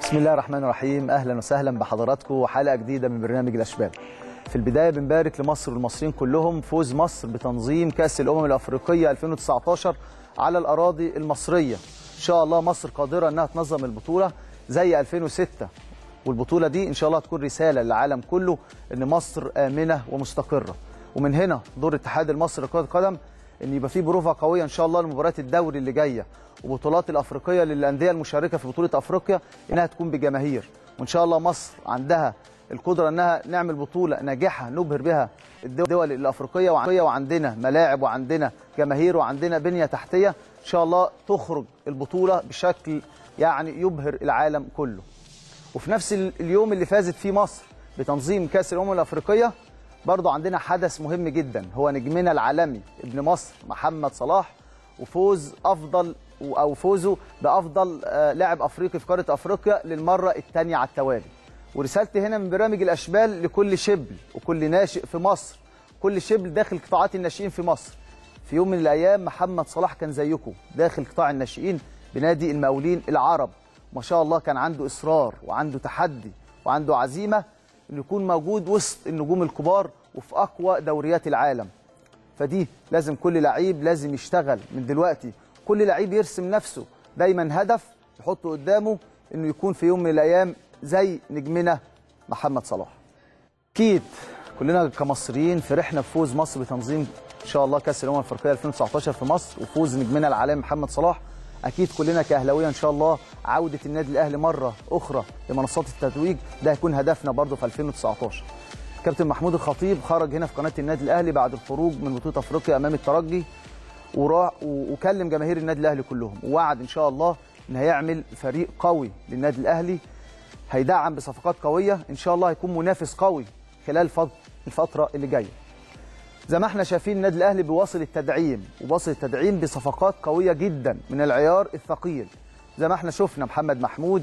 بسم الله الرحمن الرحيم اهلا وسهلا بحضراتكم وحلقه جديده من برنامج الاشبال في البدايه بنبارك لمصر والمصريين كلهم فوز مصر بتنظيم كاس الامم الافريقيه 2019 على الاراضي المصريه ان شاء الله مصر قادره انها تنظم البطوله زي 2006 والبطوله دي ان شاء الله تكون رساله للعالم كله ان مصر امنه ومستقره ومن هنا دور الاتحاد المصري لكره القدم ان يبقى في بروفه قويه ان شاء الله لمباريات الدوري اللي جايه وبطولات الافريقيه للانديه المشاركه في بطوله افريقيا انها تكون بجماهير وان شاء الله مصر عندها القدره انها نعمل بطوله ناجحه نبهر بها الدول الافريقيه وعندنا ملاعب وعندنا جماهير وعندنا بنيه تحتيه ان شاء الله تخرج البطوله بشكل يعني يبهر العالم كله وفي نفس اليوم اللي فازت فيه مصر بتنظيم كاس الامم الافريقيه برضه عندنا حدث مهم جدا هو نجمنا العالمي ابن مصر محمد صلاح وفوز افضل او فوزه بافضل لاعب افريقي في قاره افريقيا للمره الثانيه على التوالي ورسالتي هنا من برامج الاشبال لكل شبل وكل ناشئ في مصر كل شبل داخل قطاعات الناشئين في مصر في يوم من الايام محمد صلاح كان زيكم داخل قطاع الناشئين بنادي المقاولين العرب ما شاء الله كان عنده اصرار وعنده تحدي وعنده عزيمه انه يكون موجود وسط النجوم الكبار وفي اقوى دوريات العالم فدي لازم كل لعيب لازم يشتغل من دلوقتي كل لعيب يرسم نفسه دايما هدف يحطه قدامه انه يكون في يوم من الايام زي نجمنا محمد صلاح اكيد كلنا كمصريين فرحنا بفوز مصر بتنظيم ان شاء الله كاس الامم الافريقيه 2019 في مصر وفوز نجمنا العالمي محمد صلاح اكيد كلنا كاهلاويه ان شاء الله عوده النادي الاهلي مره اخرى لمنصات التتويج ده هيكون هدفنا برضه في 2019 كابتن محمود الخطيب خرج هنا في قناه النادي الاهلي بعد الخروج من بطوله افريقيا امام الترجي وراح وكلم جماهير النادي الاهلي كلهم ووعد ان شاء الله ان هيعمل فريق قوي للنادي الاهلي هيدعم بصفقات قويه ان شاء الله هيكون منافس قوي خلال الفتره اللي جايه زي ما احنا شايفين النادي الاهلي بيواصل التدعيم وواصل التدعيم بصفقات قويه جدا من العيار الثقيل زي ما احنا شفنا محمد محمود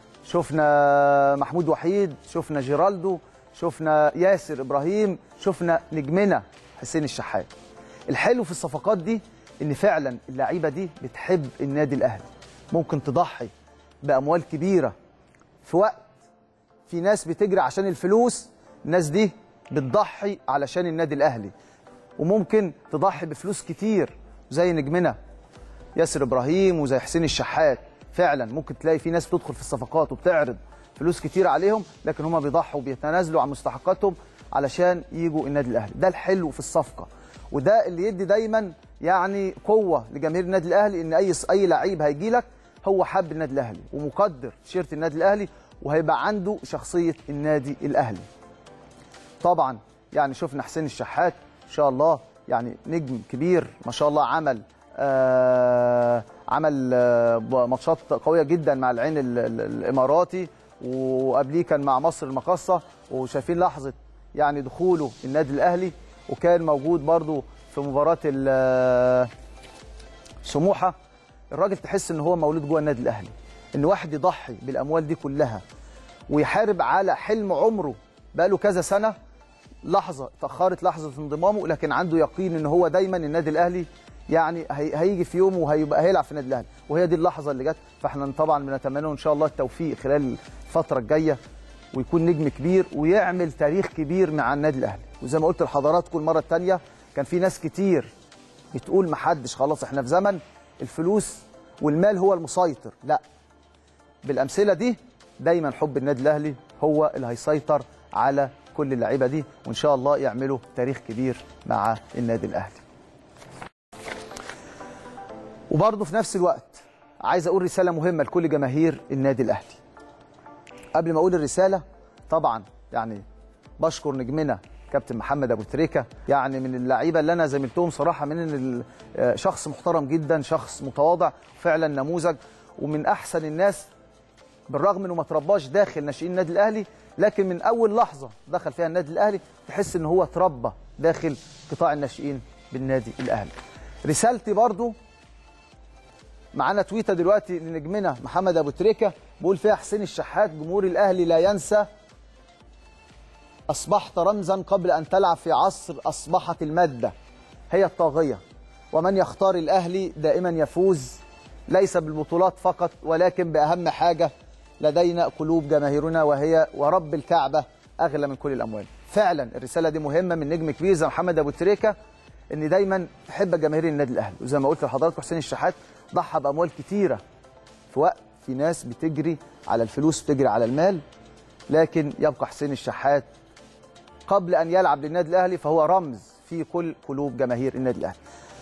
شفنا محمود وحيد شفنا جيرالدو شفنا ياسر ابراهيم شفنا نجمنا حسين الشحات الحلو في الصفقات دي ان فعلا اللعيبه دي بتحب النادي الاهلي ممكن تضحي باموال كبيره في وقت في ناس بتجري عشان الفلوس الناس دي بتضحي علشان النادي الاهلي وممكن تضحي بفلوس كتير زي نجمنا ياسر ابراهيم وزي حسين الشحات فعلا ممكن تلاقي في ناس بتدخل في الصفقات وبتعرض فلوس كتير عليهم لكن هم بيضحوا وبيتنازلوا عن مستحقاتهم علشان يجوا النادي الاهلي ده الحلو في الصفقه وده اللي يدي دايما يعني قوه لجماهير النادي الاهلي ان اي اي لعيب هيجي لك هو حب النادي الاهلي ومقدر تيشيرت النادي الاهلي وهيبقى عنده شخصيه النادي الاهلي طبعا يعني شفنا حسين الشحات ان شاء الله يعني نجم كبير ما شاء الله عمل آه عمل آه ماتشات قويه جدا مع العين الاماراتي وقبليه كان مع مصر المقاصه وشايفين لحظه يعني دخوله النادي الاهلي وكان موجود برضو في مباراه سموحه الراجل تحس ان هو مولود جوه النادي الاهلي ان واحد يضحي بالاموال دي كلها ويحارب على حلم عمره بقاله كذا سنه لحظه تاخرت لحظه انضمامه لكن عنده يقين ان هو دايما النادي الاهلي يعني هيجي في يوم وهيبقى هيلعب في النادي الاهلي وهي دي اللحظه اللي جت فاحنا طبعا بنتمنى له ان شاء الله التوفيق خلال الفتره الجايه ويكون نجم كبير ويعمل تاريخ كبير مع النادي الاهلي وزي ما قلت لحضراتكم المره الثانيه كان في ناس كتير بتقول ما حدش خلاص احنا في زمن الفلوس والمال هو المسيطر لا بالامثله دي دايما حب النادي الاهلي هو اللي هيسيطر على كل اللعيبه دي وان شاء الله يعملوا تاريخ كبير مع النادي الاهلي وبرضه في نفس الوقت عايز اقول رساله مهمه لكل جماهير النادي الاهلي قبل ما اقول الرساله طبعا يعني بشكر نجمنا كابتن محمد ابو تريكه يعني من اللعيبه اللي انا زميلتهم صراحه من شخص محترم جدا شخص متواضع فعلا نموذج ومن احسن الناس بالرغم انه ما ترباش داخل ناشئين النادي الاهلي لكن من اول لحظه دخل فيها النادي الاهلي تحس ان هو اتربى داخل قطاع الناشئين بالنادي الاهلي رسالتي برضو معانا تويته دلوقتي لنجمنا محمد ابو تريكه بيقول فيها حسين الشحات جمهور الاهلي لا ينسى اصبحت رمزا قبل ان تلعب في عصر اصبحت الماده هي الطاغيه ومن يختار الاهلي دائما يفوز ليس بالبطولات فقط ولكن باهم حاجه لدينا قلوب جماهيرنا وهي ورب الكعبه اغلى من كل الاموال فعلا الرساله دي مهمه من نجم كبير زي محمد ابو تريكه ان دايما تحب جماهير النادي الاهلي وزي ما قلت لحضراتكم حسين الشحات ضحى باموال كتيره في وقت في ناس بتجري على الفلوس بتجري على المال لكن يبقى حسين الشحات قبل ان يلعب للنادي الاهلي فهو رمز في كل قلوب جماهير النادي الاهلي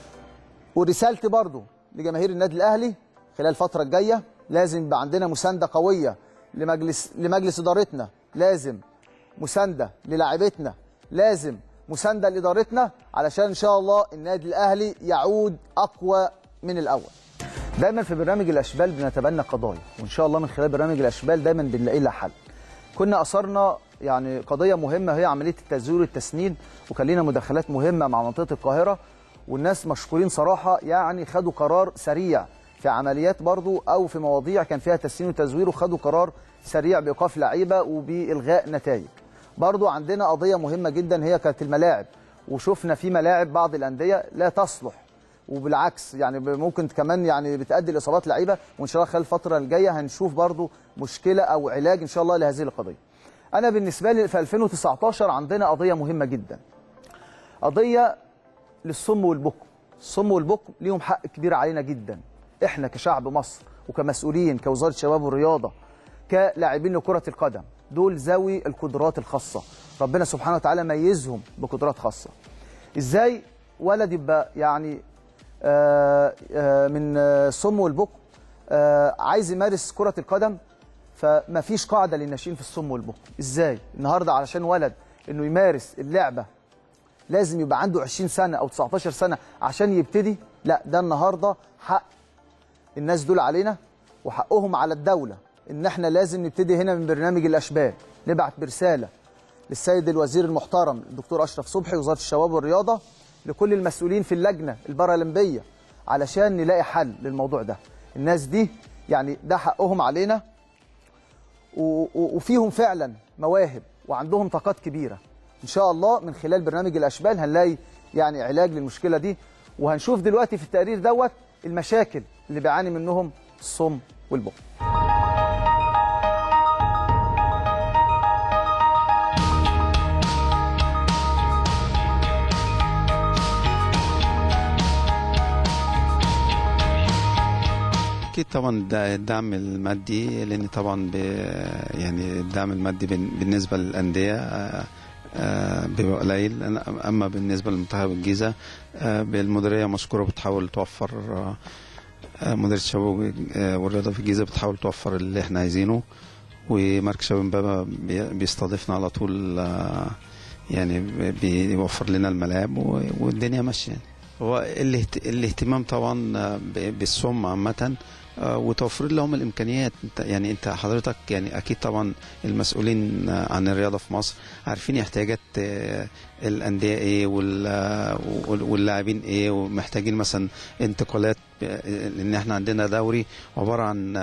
ورسالتي برضو لجماهير النادي الاهلي خلال الفتره الجايه لازم يبقى عندنا مسانده قويه لمجلس لمجلس ادارتنا لازم مسانده للاعيبتنا لازم مسانده لادارتنا علشان ان شاء الله النادي الاهلي يعود اقوى من الاول دايما في برنامج الاشبال بنتبنى قضايا وان شاء الله من خلال برنامج الاشبال دايما بنلاقي لها حل كنا اثرنا يعني قضيه مهمه هي عمليه التزوير والتسنين وكان لنا مداخلات مهمه مع منطقه القاهره والناس مشكورين صراحه يعني خدوا قرار سريع في عمليات برضو او في مواضيع كان فيها تسنين وتزوير وخدوا قرار سريع بايقاف لعيبه وبالغاء نتائج برضو عندنا قضيه مهمه جدا هي كانت الملاعب وشفنا في ملاعب بعض الانديه لا تصلح وبالعكس يعني ممكن كمان يعني بتؤدي لاصابات لعيبه وان شاء الله خلال الفتره الجايه هنشوف برضو مشكله او علاج ان شاء الله لهذه القضيه. انا بالنسبه لي في 2019 عندنا قضيه مهمه جدا. قضيه للصم والبكم. الصم والبكم ليهم حق كبير علينا جدا. احنا كشعب مصر وكمسؤولين كوزاره الشباب والرياضه كلاعبين لكره القدم دول ذوي القدرات الخاصه. ربنا سبحانه وتعالى ميزهم بقدرات خاصه. ازاي ولد يبقى يعني آه آه من الصم والبكم آه عايز يمارس كرة القدم فما فيش قاعدة للناشئين في الصم والبكم ازاي النهاردة علشان ولد انه يمارس اللعبة لازم يبقى عنده 20 سنة او 19 سنة عشان يبتدي لا ده النهاردة حق الناس دول علينا وحقهم على الدولة ان احنا لازم نبتدي هنا من برنامج الاشبال نبعت برسالة للسيد الوزير المحترم الدكتور اشرف صبحي وزارة الشباب والرياضة لكل المسؤولين في اللجنه البارالمبيه علشان نلاقي حل للموضوع ده الناس دي يعني ده حقهم علينا وفيهم فعلا مواهب وعندهم طاقات كبيره ان شاء الله من خلال برنامج الاشبال هنلاقي يعني علاج للمشكله دي وهنشوف دلوقتي في التقرير دوت المشاكل اللي بيعاني منهم الصم والبكم اكيد طبعا الدعم المادي لان طبعا يعني الدعم المادي بالنسبه للانديه بيبقى قليل اما بالنسبه لمنتخب الجيزه بالمديريه مشكوره بتحاول توفر مديريه الشباب والرياضه في الجيزه بتحاول توفر اللي احنا عايزينه ومركز شباب امبابه بيستضيفنا على طول يعني بيوفر لنا الملاعب والدنيا ماشيه يعني. هو الاهتمام طبعا بالصم عامة وتوفير لهم الامكانيات انت يعني انت حضرتك يعني اكيد طبعا المسؤولين عن الرياضه في مصر عارفين احتياجات الانديه ايه واللاعبين ايه ومحتاجين مثلا انتقالات لان احنا عندنا دوري عباره عن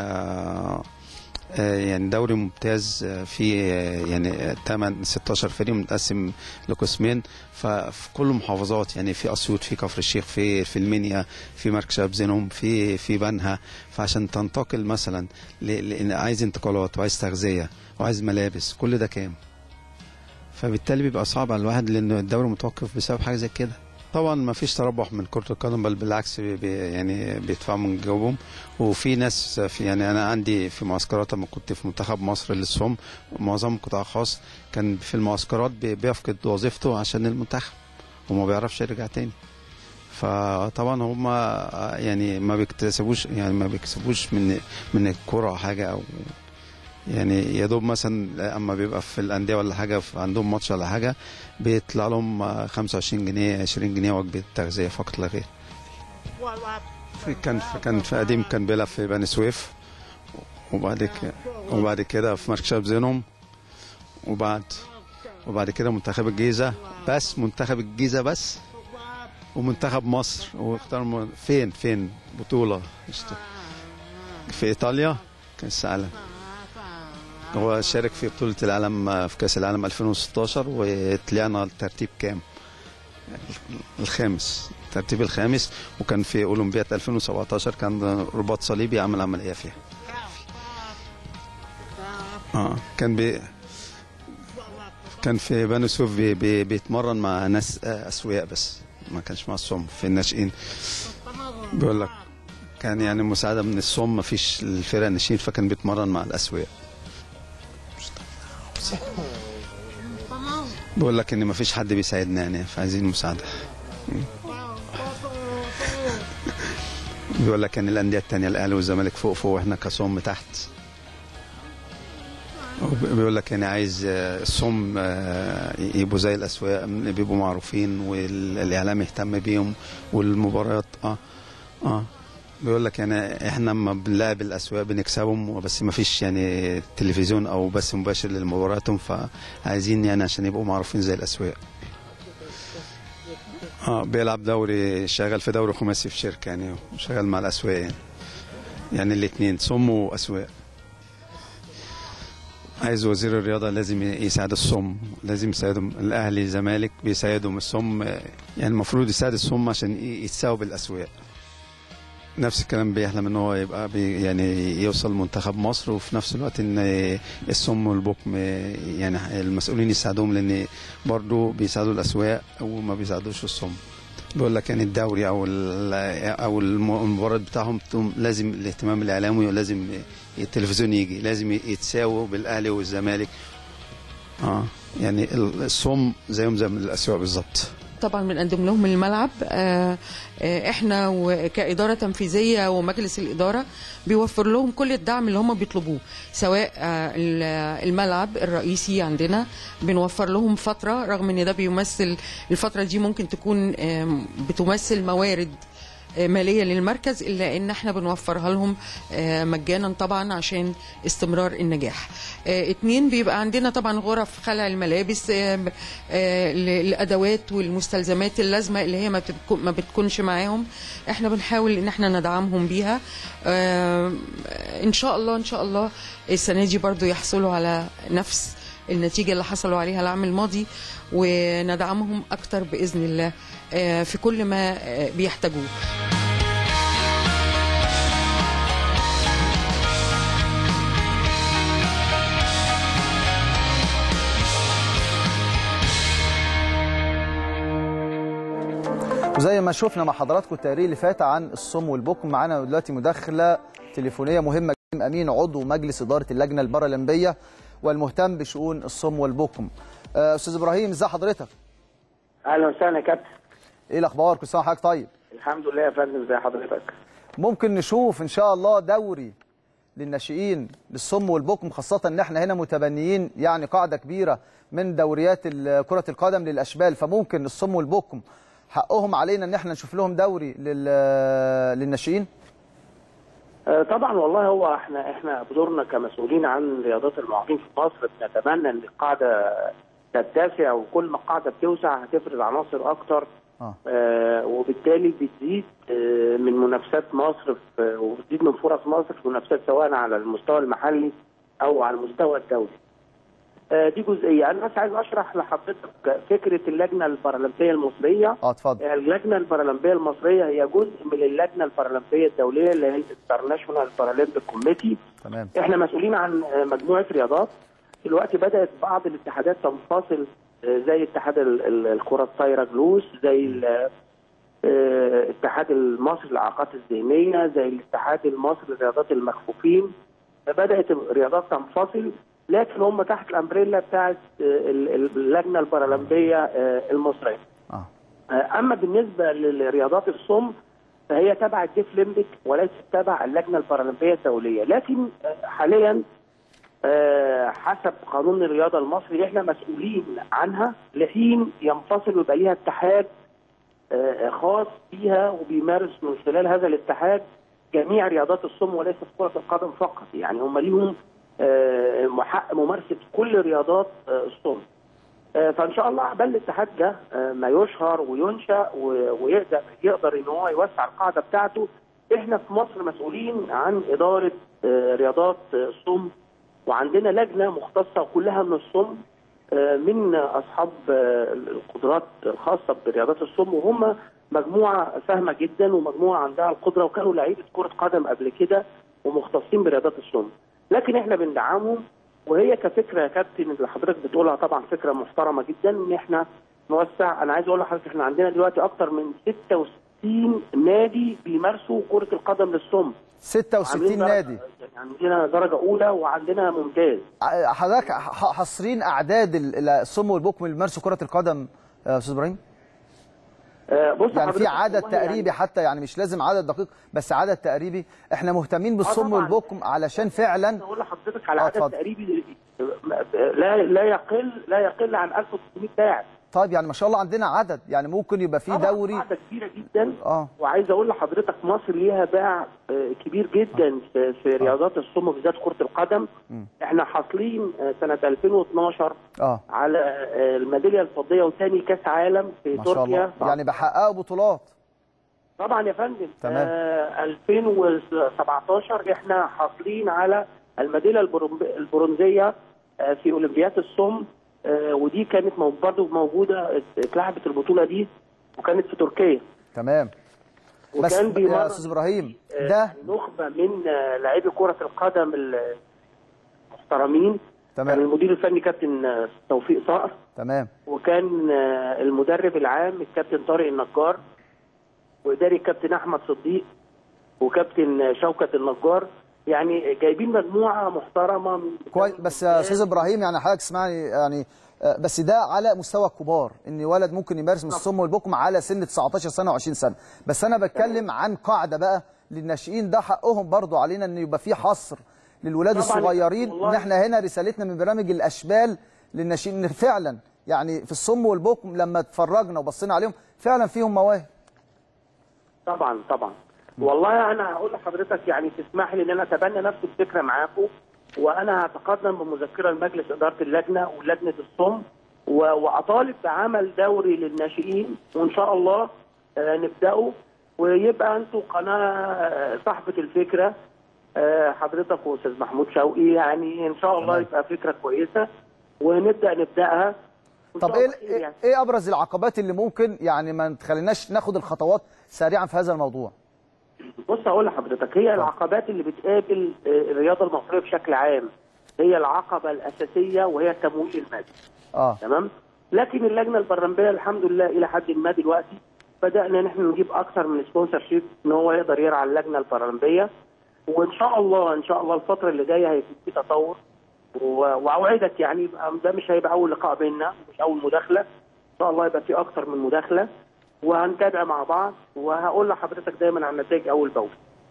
يعني دوري ممتاز في يعني 8 16 فريق متقسم لقسمين ففي كل المحافظات يعني في اسيوط في كفر الشيخ في في المنيا في مركز شباب زينهم في في بنها فعشان تنتقل مثلا لان عايز انتقالات وعايز تغذيه وعايز ملابس كل ده كام فبالتالي بيبقى صعب على الواحد لان الدوري متوقف بسبب حاجه زي كده طبعا ما فيش تربح من كره القدم بل بالعكس بي يعني بيدفعوا من جوبهم وفي ناس في يعني انا عندي في معسكرات لما كنت في منتخب مصر للصم معظم قطاع خاص كان في المعسكرات بيفقد وظيفته عشان المنتخب وما بيعرفش يرجع تاني فطبعا هم يعني ما بيكتسبوش يعني ما بيكسبوش من من الكوره حاجه او يعني يا دوب مثلا اما بيبقى في الانديه ولا حاجه عندهم ماتش ولا حاجه بيطلع لهم 25 جنيه 20 جنيه وجبه تغذيه فقط لا غير. في كان في كان في قديم كان بيلعب في بني سويف وبعد كده وبعد كده في مركز شباب زينهم وبعد وبعد كده منتخب الجيزه بس منتخب الجيزه بس ومنتخب مصر واختار فين فين بطوله في ايطاليا كاس العالم هو شارك في بطولة العالم في كأس العالم 2016 وطلعنا الترتيب كام؟ الخامس الترتيب الخامس وكان في أولمبياد 2017 كان رباط صليبي عمل عملية فيها اه كان بي كان في بني سويف بي بي بيتمرن مع ناس آه، اسوياء بس ما كانش مع الصم في الناشئين بيقول لك كان يعني مساعده من الصم ما فيش الفرق الناشئين فكان بيتمرن مع الاسوياء بيقول لك ان ما فيش حد بيساعدنا يعني فعايزين مساعده بيقول لك ان الانديه التانية الاهلي والزمالك فوق فوق واحنا كصم تحت بيقول لك يعني عايز آه، الصم آه، يبقوا زي الاسواق بيبقوا معروفين والاعلام يهتم بيهم والمباريات اه اه بيقول لك يعني احنا لما بنلاعب الاسواق بنكسبهم بس ما فيش يعني تلفزيون او بث مباشر لمباراتهم فعايزين يعني عشان يبقوا معروفين زي الاسواق اه بيلعب دوري شغال في دوري خماسي في شركه يعني شغال مع الاسواق يعني يعني الاثنين صم واسواق عايز وزير الرياضه لازم يساعد الصم لازم يساعدهم الاهلي الزمالك بيساعدهم الصم يعني المفروض يساعد الصم عشان يتساووا بالاسواق نفس الكلام بيحلم ان هو يبقى بي يعني يوصل منتخب مصر وفي نفس الوقت ان الصم والبكم يعني المسؤولين يساعدوهم لان برضه بيساعدوا الاسواق وما بيساعدوش الصم بيقول لك يعني الدوري او ال- او الم- المباراه بتاعهم تقوم لازم الاهتمام الاعلامي ولازم التلفزيون يجي لازم يتساووا بالاهلي والزمالك اه يعني ال- الصم زيهم زي الاسواق بالظبط طبعا بنقدم لهم الملعب آه، آه، احنا وكإدارة تنفيذية ومجلس الإدارة بيوفر لهم كل الدعم اللي هم بيطلبوه سواء آه، ال- الملعب الرئيسي عندنا بنوفر لهم فترة رغم ان ده بيمثل الفترة دي ممكن تكون آم، بتمثل موارد آه، ماليه للمركز الا ان احنا بنوفرها لهم آه، مجانا طبعا عشان استمرار النجاح. آه، اتنين بيبقى عندنا طبعا غرف خلع الملابس آه، آه، الادوات والمستلزمات اللازمه اللي هي ما بتكون ما بتكونش معاهم احنا بنحاول ان احنا ندعمهم بيها آه، ان شاء الله ان شاء الله السنه دي برضو يحصلوا على نفس النتيجة اللي حصلوا عليها العام الماضي وندعمهم أكتر بإذن الله آه، في كل ما آه، بيحتاجوه وزي ما شفنا مع حضراتكم التقرير اللي فات عن الصم والبكم معانا دلوقتي مداخله تليفونيه مهمه جدا امين عضو مجلس اداره اللجنه البارالمبيه والمهتم بشؤون الصم والبكم آه، استاذ ابراهيم ازي حضرتك اهلا وسهلا يا كابتن ايه الاخبار كل سنه وحضرتك طيب الحمد لله يا فندم زي حضرتك ممكن نشوف ان شاء الله دوري للناشئين للصم والبكم خاصه ان احنا هنا متبنيين يعني قاعده كبيره من دوريات ال- كره القدم للاشبال فممكن الصم والبكم حقهم علينا ان احنا نشوف لهم دوري لل- للناشئين آه، طبعا والله هو احنا احنا بدورنا كمسؤولين عن رياضات المعاقين في مصر بنتمنى ان القاعده تتسع وكل ما القاعده بتوسع هتفرز عناصر اكتر اه آه، وبالتالي بتزيد آه، من منافسات مصر في- وبتزيد من فرص مصر في منافسات سواء على المستوى المحلي او على المستوى الدولي. آه، دي جزئيه انا بس عايز اشرح لحضرتك فكره اللجنه البارالمبيه المصريه اه اتفضل اللجنه البارالمبيه المصريه هي جزء من اللجنه البارالمبيه الدوليه اللي هي الانترناشونال بارالمبيك كوميتي تمام احنا مسؤولين عن مجموعه رياضات دلوقتي بدات بعض الاتحادات تنفصل آه، زي اتحاد ال- ال- الكره الطايره جلوس زي ال- آه، الاتحاد المصري للاعاقات الذهنيه زي الاتحاد المصري للرياضات المكفوفين بدات الرياضات تنفصل لكن هم تحت الامبريلا بتاعت آه، ال- اللجنه البارالمبيه آه، المصريه اه اما بالنسبه لرياضات الصم فهي تبع الديف ليمبيك وليست تبع اللجنه البارالمبيه الدوليه لكن آه، حاليا آه، حسب قانون الرياضه المصري احنا مسؤولين عنها لحين ينفصل ويبقى ليها اتحاد آه، خاص بيها وبيمارس من خلال هذا الاتحاد جميع رياضات الصم وليس في كره القدم فقط يعني هم ليهم آه، حق ممارسه كل رياضات آه، الصم آه، فان شاء الله عبال الاتحاد ده آه، ما يشهر وينشا و- ويقدر يقدر ان هو يوسع القاعده بتاعته احنا في مصر مسؤولين عن اداره آه، رياضات آه، الصم وعندنا لجنه مختصه كلها من الصم آه، من اصحاب آه، القدرات الخاصه برياضات الصم وهم مجموعه فاهمه جدا ومجموعه عندها القدره وكانوا لعيبه كره قدم قبل كده ومختصين برياضات الصم لكن احنا بندعمهم وهي كفكره يا كابتن اللي حضرتك بتقولها طبعا فكره محترمه جدا ان احنا نوسع انا عايز اقول لحضرتك احنا عندنا دلوقتي اكتر من 66 نادي بيمارسوا كره القدم للصم 66 عاملين درجة- نادي يعني عندنا درجه اولى وعندنا ممتاز ع- حضرتك ح- حاصرين اعداد ال- الصم والبكم اللي بيمارسوا كره القدم يا استاذ ابراهيم آه، بص يعني في حضرتك عدد والله تقريبي يعني حتى يعني مش لازم عدد دقيق بس عدد تقريبي احنا مهتمين بالصم طبعاً. والبكم علشان فعلا اقول لحضرتك على آه، عدد اتفضل. تقريبي لا لا يقل لا يقل عن 1600 لاعب طيب يعني ما شاء الله عندنا عدد يعني ممكن يبقى في طبعاً دوري قاعده كبيره جدا اه وعايز اقول لحضرتك مصر ليها باع آه، كبير جدا في, في رياضات الصم بالذات كره القدم احنا حاصلين آه، سنه 2012 اه على آه، الميداليه الفضيه وثاني كاس عالم في ما شاء تركيا الله يعني بحققوا بطولات طبعا يا فندم تمام. آه 2017 احنا حاصلين على الميداليه البرونز- البرونزيه آه في اولمبياد الصم آه ودي كانت مو- برضه موجوده اتلعبت البطوله دي وكانت في تركيا تمام بس وكان يا بيمرن استاذ ابراهيم آه، ده نخبه من آه، لاعبي كره القدم المحترمين كان تمام المدير الفني كابتن آه، توفيق صقر تمام وكان آه، المدرب العام الكابتن طارق النجار واداري الكابتن احمد صديق وكابتن آه، شوكت النجار يعني جايبين مجموعه محترمه من كويس بس يا استاذ ابراهيم يعني حضرتك اسمعني يعني آه، بس ده على مستوى الكبار ان ولد ممكن يمارس من الصم والبكم على سن 19 سنه و20 سنه بس انا بتكلم عن قاعده بقى للناشئين ده حقهم برضو علينا ان يبقى في حصر للولاد طبعاً الصغيرين والله. ان احنا هنا رسالتنا من برنامج الاشبال للناشئين ان فعلا يعني في الصم والبكم لما اتفرجنا وبصينا عليهم فعلا فيهم مواهب طبعا طبعا والله انا هقول لحضرتك يعني تسمح لي ان انا اتبنى نفس الفكره معاكم وانا هتقدم بمذكره لمجلس اداره اللجنه ولجنه الصم و- واطالب بعمل دوري للناشئين وان شاء الله آه، نبداه ويبقى انتوا قناه آه، صاحبه الفكره آه، حضرتك واستاذ محمود شوقي يعني ان شاء الله تمام. يبقى فكره كويسه ونبدا نبداها وإن طب شاء ايه الله خير يعني. ايه ابرز العقبات اللي ممكن يعني ما تخليناش ناخد الخطوات سريعا في هذا الموضوع بص هقول لحضرتك هي العقبات اللي بتقابل آه، الرياضه المصريه بشكل عام هي العقبه الاساسيه وهي التمويل المادي اه تمام لكن اللجنه البرلمانيه الحمد لله الى حد ما دلوقتي بدانا ان احنا نجيب اكثر من سبونسر شيب ان هو يقدر يرعى اللجنه البرلمانيه وان شاء الله ان شاء الله الفتره اللي جايه هيكون في تطور و- واوعدك يعني يبقى ده مش هيبقى اول لقاء بيننا مش اول مداخله ان شاء الله يبقى في اكثر من مداخله وهنتابع مع بعض وهقول لحضرتك دايما عن النتائج اول باول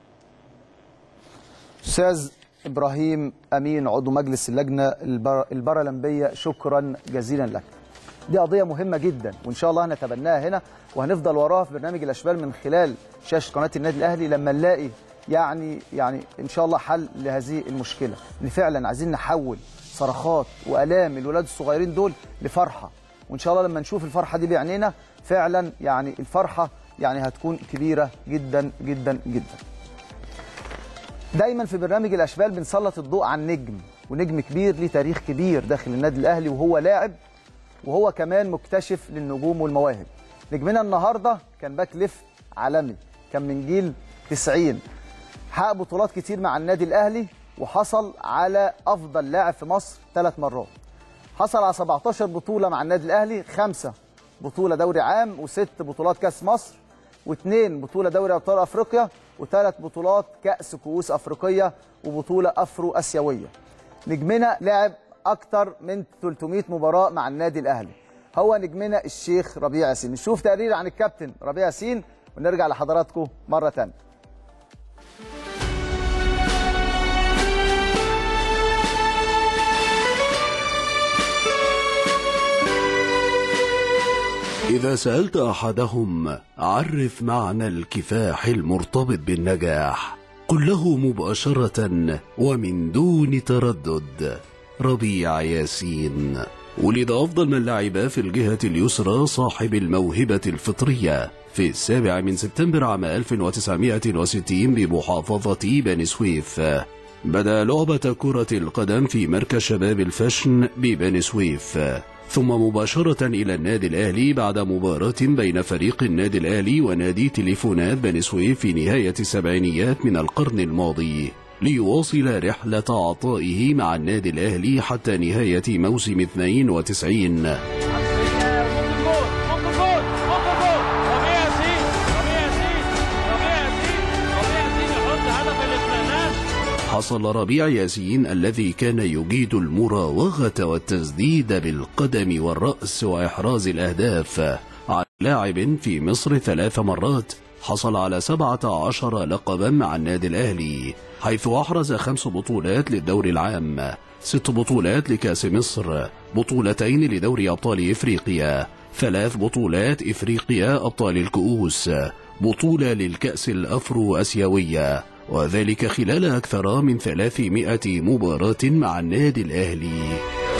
استاذ ابراهيم امين عضو مجلس اللجنه البر... البارالمبيه شكرا جزيلا لك دي قضيه مهمه جدا وان شاء الله هنتبناها هنا وهنفضل وراها في برنامج الاشبال من خلال شاشه قناه النادي الاهلي لما نلاقي يعني يعني ان شاء الله حل لهذه المشكله ان فعلا عايزين نحول صرخات والام الولاد الصغيرين دول لفرحه وان شاء الله لما نشوف الفرحه دي بعينينا فعلا يعني الفرحه يعني هتكون كبيره جدا جدا جدا دايما في برنامج الاشبال بنسلط الضوء عن نجم ونجم كبير ليه تاريخ كبير داخل النادي الاهلي وهو لاعب وهو كمان مكتشف للنجوم والمواهب نجمنا النهارده كان باك ليفت عالمي كان من جيل 90 حقق بطولات كتير مع النادي الاهلي وحصل على افضل لاعب في مصر ثلاث مرات حصل على 17 بطوله مع النادي الاهلي خمسه بطوله دوري عام وست بطولات كاس مصر واثنين بطوله دوري ابطال افريقيا وثلاث بطولات كاس كؤوس افريقيه وبطوله افرو اسيويه نجمنا لعب اكتر من 300 مباراه مع النادي الاهلي هو نجمنا الشيخ ربيع ياسين نشوف تقرير عن الكابتن ربيع ياسين ونرجع لحضراتكم مره ثانيه إذا سألت أحدهم عرف معنى الكفاح المرتبط بالنجاح قل له مباشرة ومن دون تردد ربيع ياسين ولد أفضل من لعب في الجهة اليسرى صاحب الموهبة الفطرية في السابع من سبتمبر عام 1960 بمحافظة بني سويف بدأ لعبة كرة القدم في مركز شباب الفشن ببني سويف ثم مباشرة إلى النادي الأهلي بعد مباراة بين فريق النادي الأهلي ونادي تليفونات بني سويف في نهاية السبعينيات من القرن الماضي ليواصل رحلة عطائه مع النادي الأهلي حتى نهاية موسم 92 حصل ربيع ياسين الذي كان يجيد المراوغة والتسديد بالقدم والرأس وإحراز الأهداف على لاعب في مصر ثلاث مرات حصل على 17 لقبا مع النادي الأهلي حيث أحرز خمس بطولات للدوري العام ست بطولات لكأس مصر بطولتين لدوري أبطال إفريقيا ثلاث بطولات إفريقيا أبطال الكؤوس بطولة للكأس الأفرو أسيوية وذلك خلال أكثر من 300 مباراة مع النادي الأهلي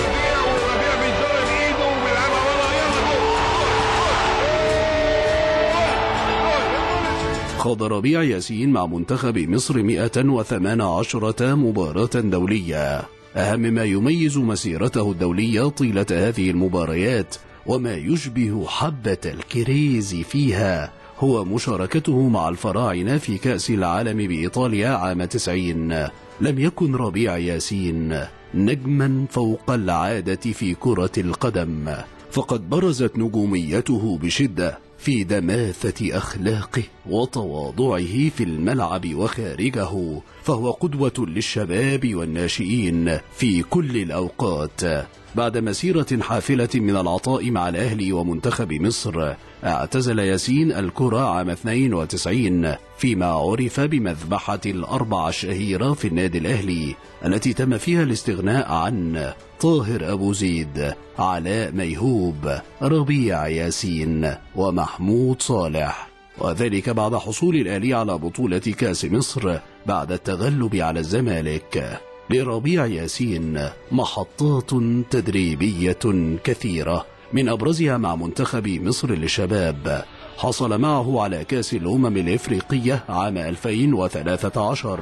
خاض ربيع ياسين مع منتخب مصر 118 مباراة دولية أهم ما يميز مسيرته الدولية طيلة هذه المباريات وما يشبه حبة الكريز فيها هو مشاركته مع الفراعنة في كأس العالم بإيطاليا عام 90 لم يكن ربيع ياسين نجما فوق العادة في كرة القدم فقد برزت نجوميته بشدة في دماثة أخلاقه وتواضعه في الملعب وخارجه فهو قدوة للشباب والناشئين في كل الأوقات بعد مسيرة حافلة من العطاء مع الأهلي ومنتخب مصر اعتزل ياسين الكرة عام 92 فيما عرف بمذبحة الأربعة الشهيرة في النادي الأهلي التي تم فيها الاستغناء عن طاهر أبو زيد علاء ميهوب ربيع ياسين ومحمود صالح وذلك بعد حصول الأهلي على بطولة كأس مصر بعد التغلب على الزمالك لربيع ياسين محطات تدريبية كثيرة من أبرزها مع منتخب مصر للشباب حصل معه على كأس الأمم الإفريقية عام 2013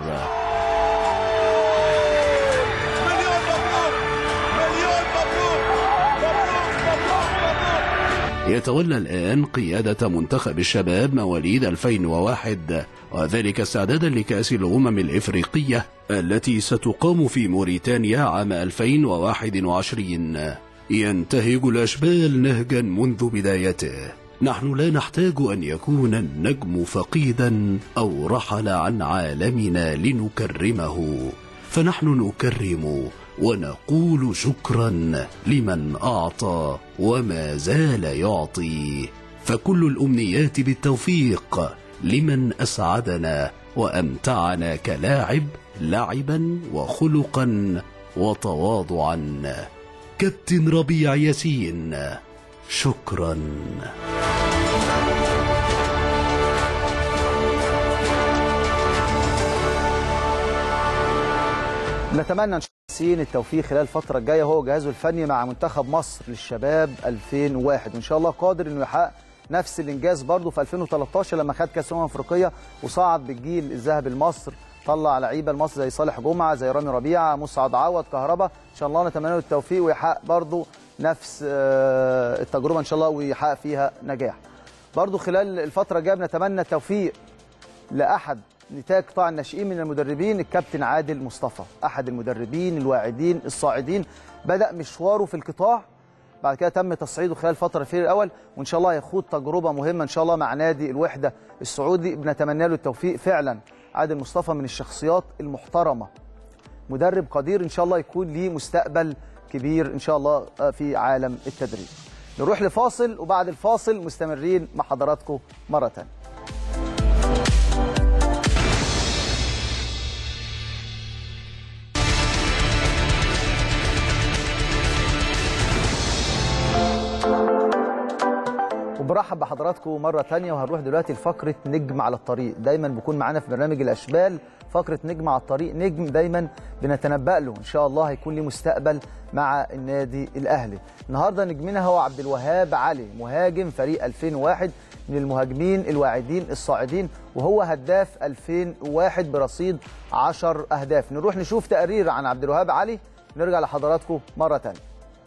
يتولى الآن قيادة منتخب الشباب مواليد 2001 وذلك استعدادا لكأس الأمم الإفريقية التي ستقام في موريتانيا عام 2021 ينتهج الأشبال نهجا منذ بدايته نحن لا نحتاج أن يكون النجم فقيدا أو رحل عن عالمنا لنكرمه فنحن نكرم ونقول شكرا لمن أعطى وما زال يعطي فكل الأمنيات بالتوفيق لمن أسعدنا وأمتعنا كلاعب لعبا وخلقا وتواضعا كابتن ربيع ياسين شكرا نتمنى ان شاء الله ياسين التوفيق خلال الفتره الجايه هو جهازه الفني مع منتخب مصر للشباب 2001 وان شاء الله قادر انه يحقق نفس الانجاز برضه في 2013 لما خد كاس الامم الافريقيه وصعد بالجيل الذهبي لمصر طلع لعيبه لمصر زي صالح جمعه زي رامي ربيعه مسعد عوض كهربا ان شاء الله نتمنى له التوفيق ويحقق برضه نفس آه، التجربه ان شاء الله ويحقق فيها نجاح برضه خلال الفتره الجايه بنتمنى التوفيق لاحد نتاج قطاع الناشئين من المدربين الكابتن عادل مصطفى احد المدربين الواعدين الصاعدين بدا مشواره في القطاع بعد كده تم تصعيده خلال فتره الفريق الاول وان شاء الله يخوض تجربه مهمه ان شاء الله مع نادي الوحده السعودي بنتمنى له التوفيق فعلا عادل مصطفى من الشخصيات المحترمه مدرب قدير ان شاء الله يكون ليه مستقبل كبير ان شاء الله في عالم التدريب نروح لفاصل وبعد الفاصل مستمرين مع حضراتكم مره ثانيه وبرحب بحضراتكم مرة تانية وهنروح دلوقتي لفقرة نجم على الطريق دايما بيكون معانا في برنامج الأشبال فقرة نجم على الطريق نجم دايما بنتنبأ له إن شاء الله هيكون ليه مستقبل مع النادي الأهلي النهاردة نجمنا هو عبد الوهاب علي مهاجم فريق 2001 من المهاجمين الواعدين الصاعدين وهو هداف 2001 برصيد 10 أهداف نروح نشوف تقرير عن عبد الوهاب علي نرجع لحضراتكم مرة تانية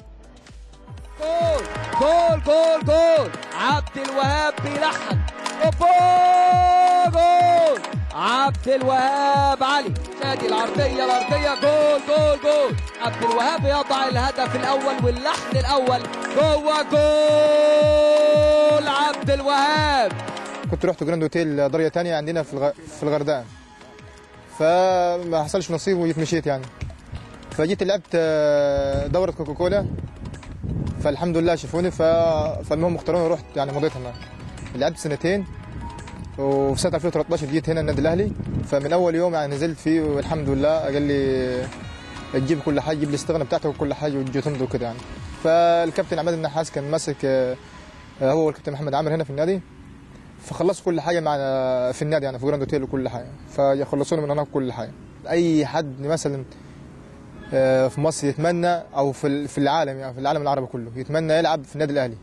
جول جول جول جول عبد الوهاب بيلحن اوبا جول عبد عبد الوهاب علي شادي العرضيه الارضيه جول جول جول عبد الوهاب يضع الهدف الاول واللحن الاول جوه جول عبد الوهاب كنت رحت جراند اوتيل قريه تانية عندنا في الغ... في الغردقه فما حصلش نصيب ويتمشيت يعني فجيت لعبت آه، دوره كوكاكولا فالحمد لله شافوني ف... فالمهم اختاروني ورحت يعني مضيت هناك لعبت سنتين وفي سنه 2013 جيت هنا النادي الاهلي فمن اول يوم يعني نزلت فيه والحمد لله قال لي تجيب كل حاجه جيب لي الاستغنى بتاعتك وكل حاجه وتجي تمضي وكده يعني فالكابتن عماد النحاس كان ماسك آه، هو والكابتن محمد عامر هنا في النادي فخلصوا كل حاجه معنا في النادي يعني في جراند اوتيل وكل حاجه فيخلصونا من هناك كل حاجه اي حد مثلا آه، في مصر يتمنى او في ال- في العالم يعني في العالم العربي كله يتمنى يلعب في النادي الاهلي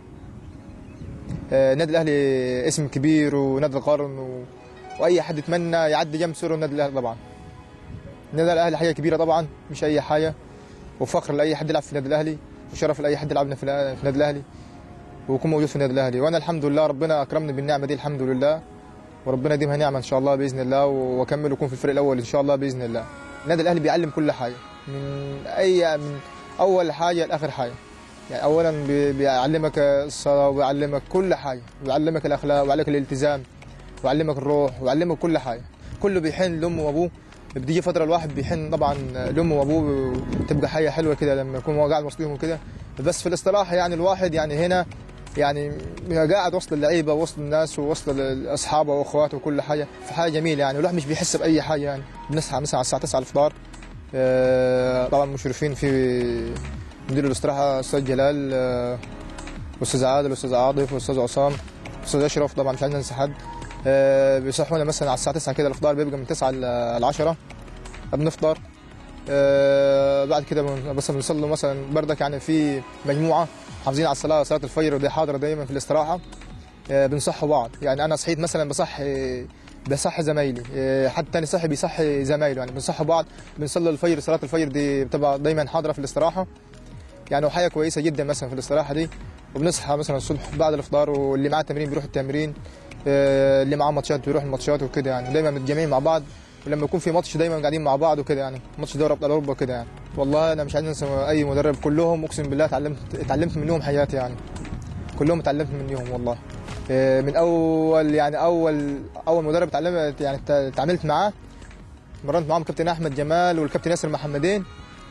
آه، النادي الاهلي اسم كبير ونادي القرن و... واي حد يتمنى يعدي جنب سور النادي الاهلي طبعا النادي الاهلي حاجه كبيره طبعا مش اي حاجه وفخر لاي حد يلعب في النادي الاهلي وشرف لاي حد يلعب في الأ- في النادي الاهلي ويكون موجود في النادي الاهلي وانا الحمد لله ربنا اكرمني بالنعمه دي الحمد لله وربنا يديمها نعمه ان شاء الله باذن الله واكمل واكون في الفريق الاول ان شاء الله باذن الله النادي الاهلي بيعلم كل حاجه من اي من اول حاجه لاخر حاجه يعني اولا بي- بيعلمك الصلاه وبيعلمك كل حاجه بيعلمك الاخلاق ويعلمك الالتزام ويعلمك الروح ويعلمك كل حاجه كله بيحن لامه وابوه بتيجي فتره الواحد بيحن طبعا لامه وابوه تبقى حاجه حلوه كده لما يكون هو قاعد وسطهم وكده بس في الاصطلاح يعني الواحد يعني هنا يعني قاعد وسط اللعيبه وسط الناس ووسط اصحابه واخواته وكل حاجه في حاجه جميله يعني الواحد مش بيحس باي حاجه يعني بنصحى مثلا على الساعه 9 الفطار آه، طبعا مشرفين في مدير الاستراحه استاذ جلال آه، واستاذ عادل واستاذ عاطف واستاذ عصام استاذ اشرف طبعا مش عايز ننسى حد آه، بيصحونا مثلا على الساعه 9 كده الافطار بيبقى من 9 ل 10 بنفطر آه، بعد كده بن- بس بنصلي مثلا بردك يعني في مجموعه حافظين على الصلاه صلاه الفجر ودي حاضره دايما في الاستراحه آه، بنصحوا بعض يعني انا صحيت مثلا بصحي بصحي زمايلي آه، حد تاني صحي بيصحي زمايله يعني بنصحوا بعض بنصلي الفجر صلاه الفجر دي بتبقى دايما حاضره في الاستراحه يعني وحاجه كويسه جدا مثلا في الاستراحه دي وبنصحى مثلا الصبح بعد الافطار واللي معاه تمرين بيروح التمرين آه، اللي معاه ماتشات بيروح الماتشات وكده يعني دايما متجمعين مع بعض ولما يكون في ماتش دايما قاعدين مع بعض وكده يعني ماتش دوري ابطال اوروبا كده يعني والله انا مش عايز انسى اي مدرب كلهم اقسم بالله اتعلمت اتعلمت منهم حياتي يعني كلهم اتعلمت منهم والله آه، من اول يعني اول اول مدرب اتعلمت يعني اتعاملت معاه مرنت معاهم كابتن احمد جمال والكابتن ياسر محمدين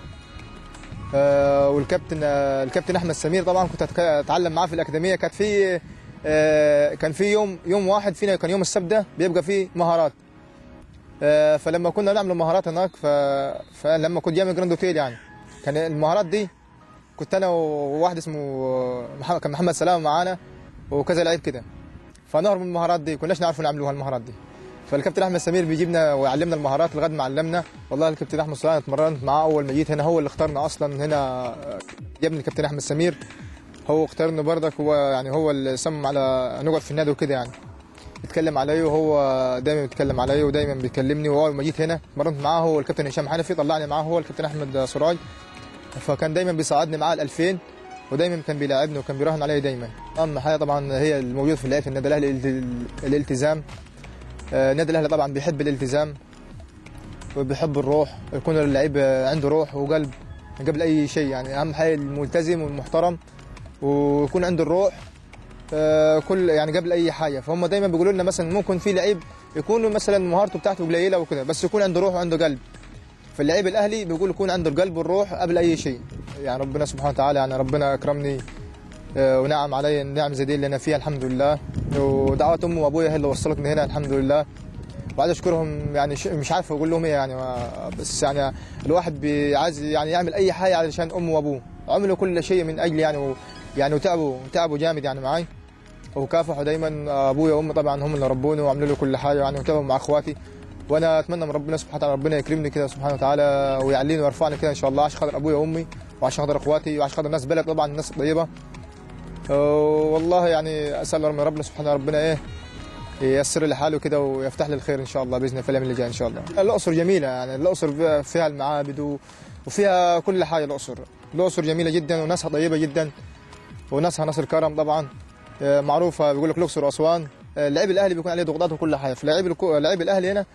آه، والكابتن آه، الكابتن احمد سمير طبعا كنت أتك- اتعلم معاه في الاكاديميه كانت في آه، كان في يوم يوم واحد فينا كان يوم السبت ده بيبقى فيه مهارات آه، فلما كنا نعمل مهارات هناك ف... فلما كنت جاي من جراند اوتيل يعني كان المهارات دي كنت انا وواحد اسمه محمد كان محمد سلام معانا وكذا لعيب كده فنهرب من المهارات دي كناش نعرف نعملوها المهارات دي فالكابتن احمد سمير بيجيبنا ويعلمنا المهارات لغايه ما علمنا والله الكابتن احمد سلام اتمرنت معاه اول ما جيت هنا هو اللي اختارنا اصلا هنا جابني الكابتن احمد سمير هو اختارني بردك هو يعني هو اللي صمم على نقعد في النادي وكده يعني بيتكلم عليا وهو دايما بيتكلم عليا ودايما بيكلمني واول ما جيت هنا اتمرنت معاه هو الكابتن هشام حنفي طلعني معاه هو الكابتن احمد سراج فكان دايما بيساعدني معاه ال 2000 ودايما كان بيلاعبني وكان بيراهن عليا دايما اهم حاجه طبعا هي الموجود في اللعب في النادي الاهلي الالت- الالتزام آه، النادي الاهلي طبعا بيحب الالتزام وبيحب الروح يكون اللعيب عنده روح وقلب قبل اي شيء يعني اهم حاجه الملتزم والمحترم ويكون عنده الروح آه، كل يعني قبل اي حاجه فهم دايما بيقولوا لنا مثلا ممكن في لعيب يكون مثلا مهارته بتاعته قليله وكده بس يكون عنده روح وعنده قلب فاللعيب الاهلي بيقول يكون عنده القلب والروح قبل اي شيء يعني ربنا سبحانه وتعالى يعني ربنا اكرمني آه، ونعم علي النعم زي دي اللي انا فيها الحمد لله ودعوات امي وابويا هي اللي وصلتني هنا الحمد لله وعايز اشكرهم يعني ش- مش عارف اقول لهم ايه يعني ما- بس يعني الواحد بي- عايز يعني يعمل اي حاجه علشان امه وابوه عملوا كل شيء من اجلي يعني و يعني وتعبوا تعبوا جامد يعني معي وكافحوا دايما ابويا وامي طبعا هم اللي ربوني وعملوا لي كل حاجه يعني وتعبوا مع اخواتي وانا اتمنى من ربنا سبحانه وتعالى ربنا يكرمني كده سبحانه وتعالى ويعليني ويرفعني كده ان شاء الله عشان خاطر ابويا وامي وعشان خاطر اخواتي وعشان خاطر الناس بلد طبعا الناس الطيبه أه، والله يعني اسال من ربنا سبحانه ربنا ايه ييسر لي حاله كده ويفتح لي الخير ان شاء الله باذن الله في الايام اللي جايه ان شاء الله. الاقصر جميله يعني الاقصر فيها- فيها المعابد و- وفيها كل حاجه الاقصر. الاقصر جميله جدا وناسها طيبه جدا وناسها ناس الكرم طبعا آه، معروفه بيقول لك الاقصر واسوان آه، لعيب الاهلي بيكون عليه ضغوطات وكل حاجه فلاعيب الكو- لعيب الاهلي هنا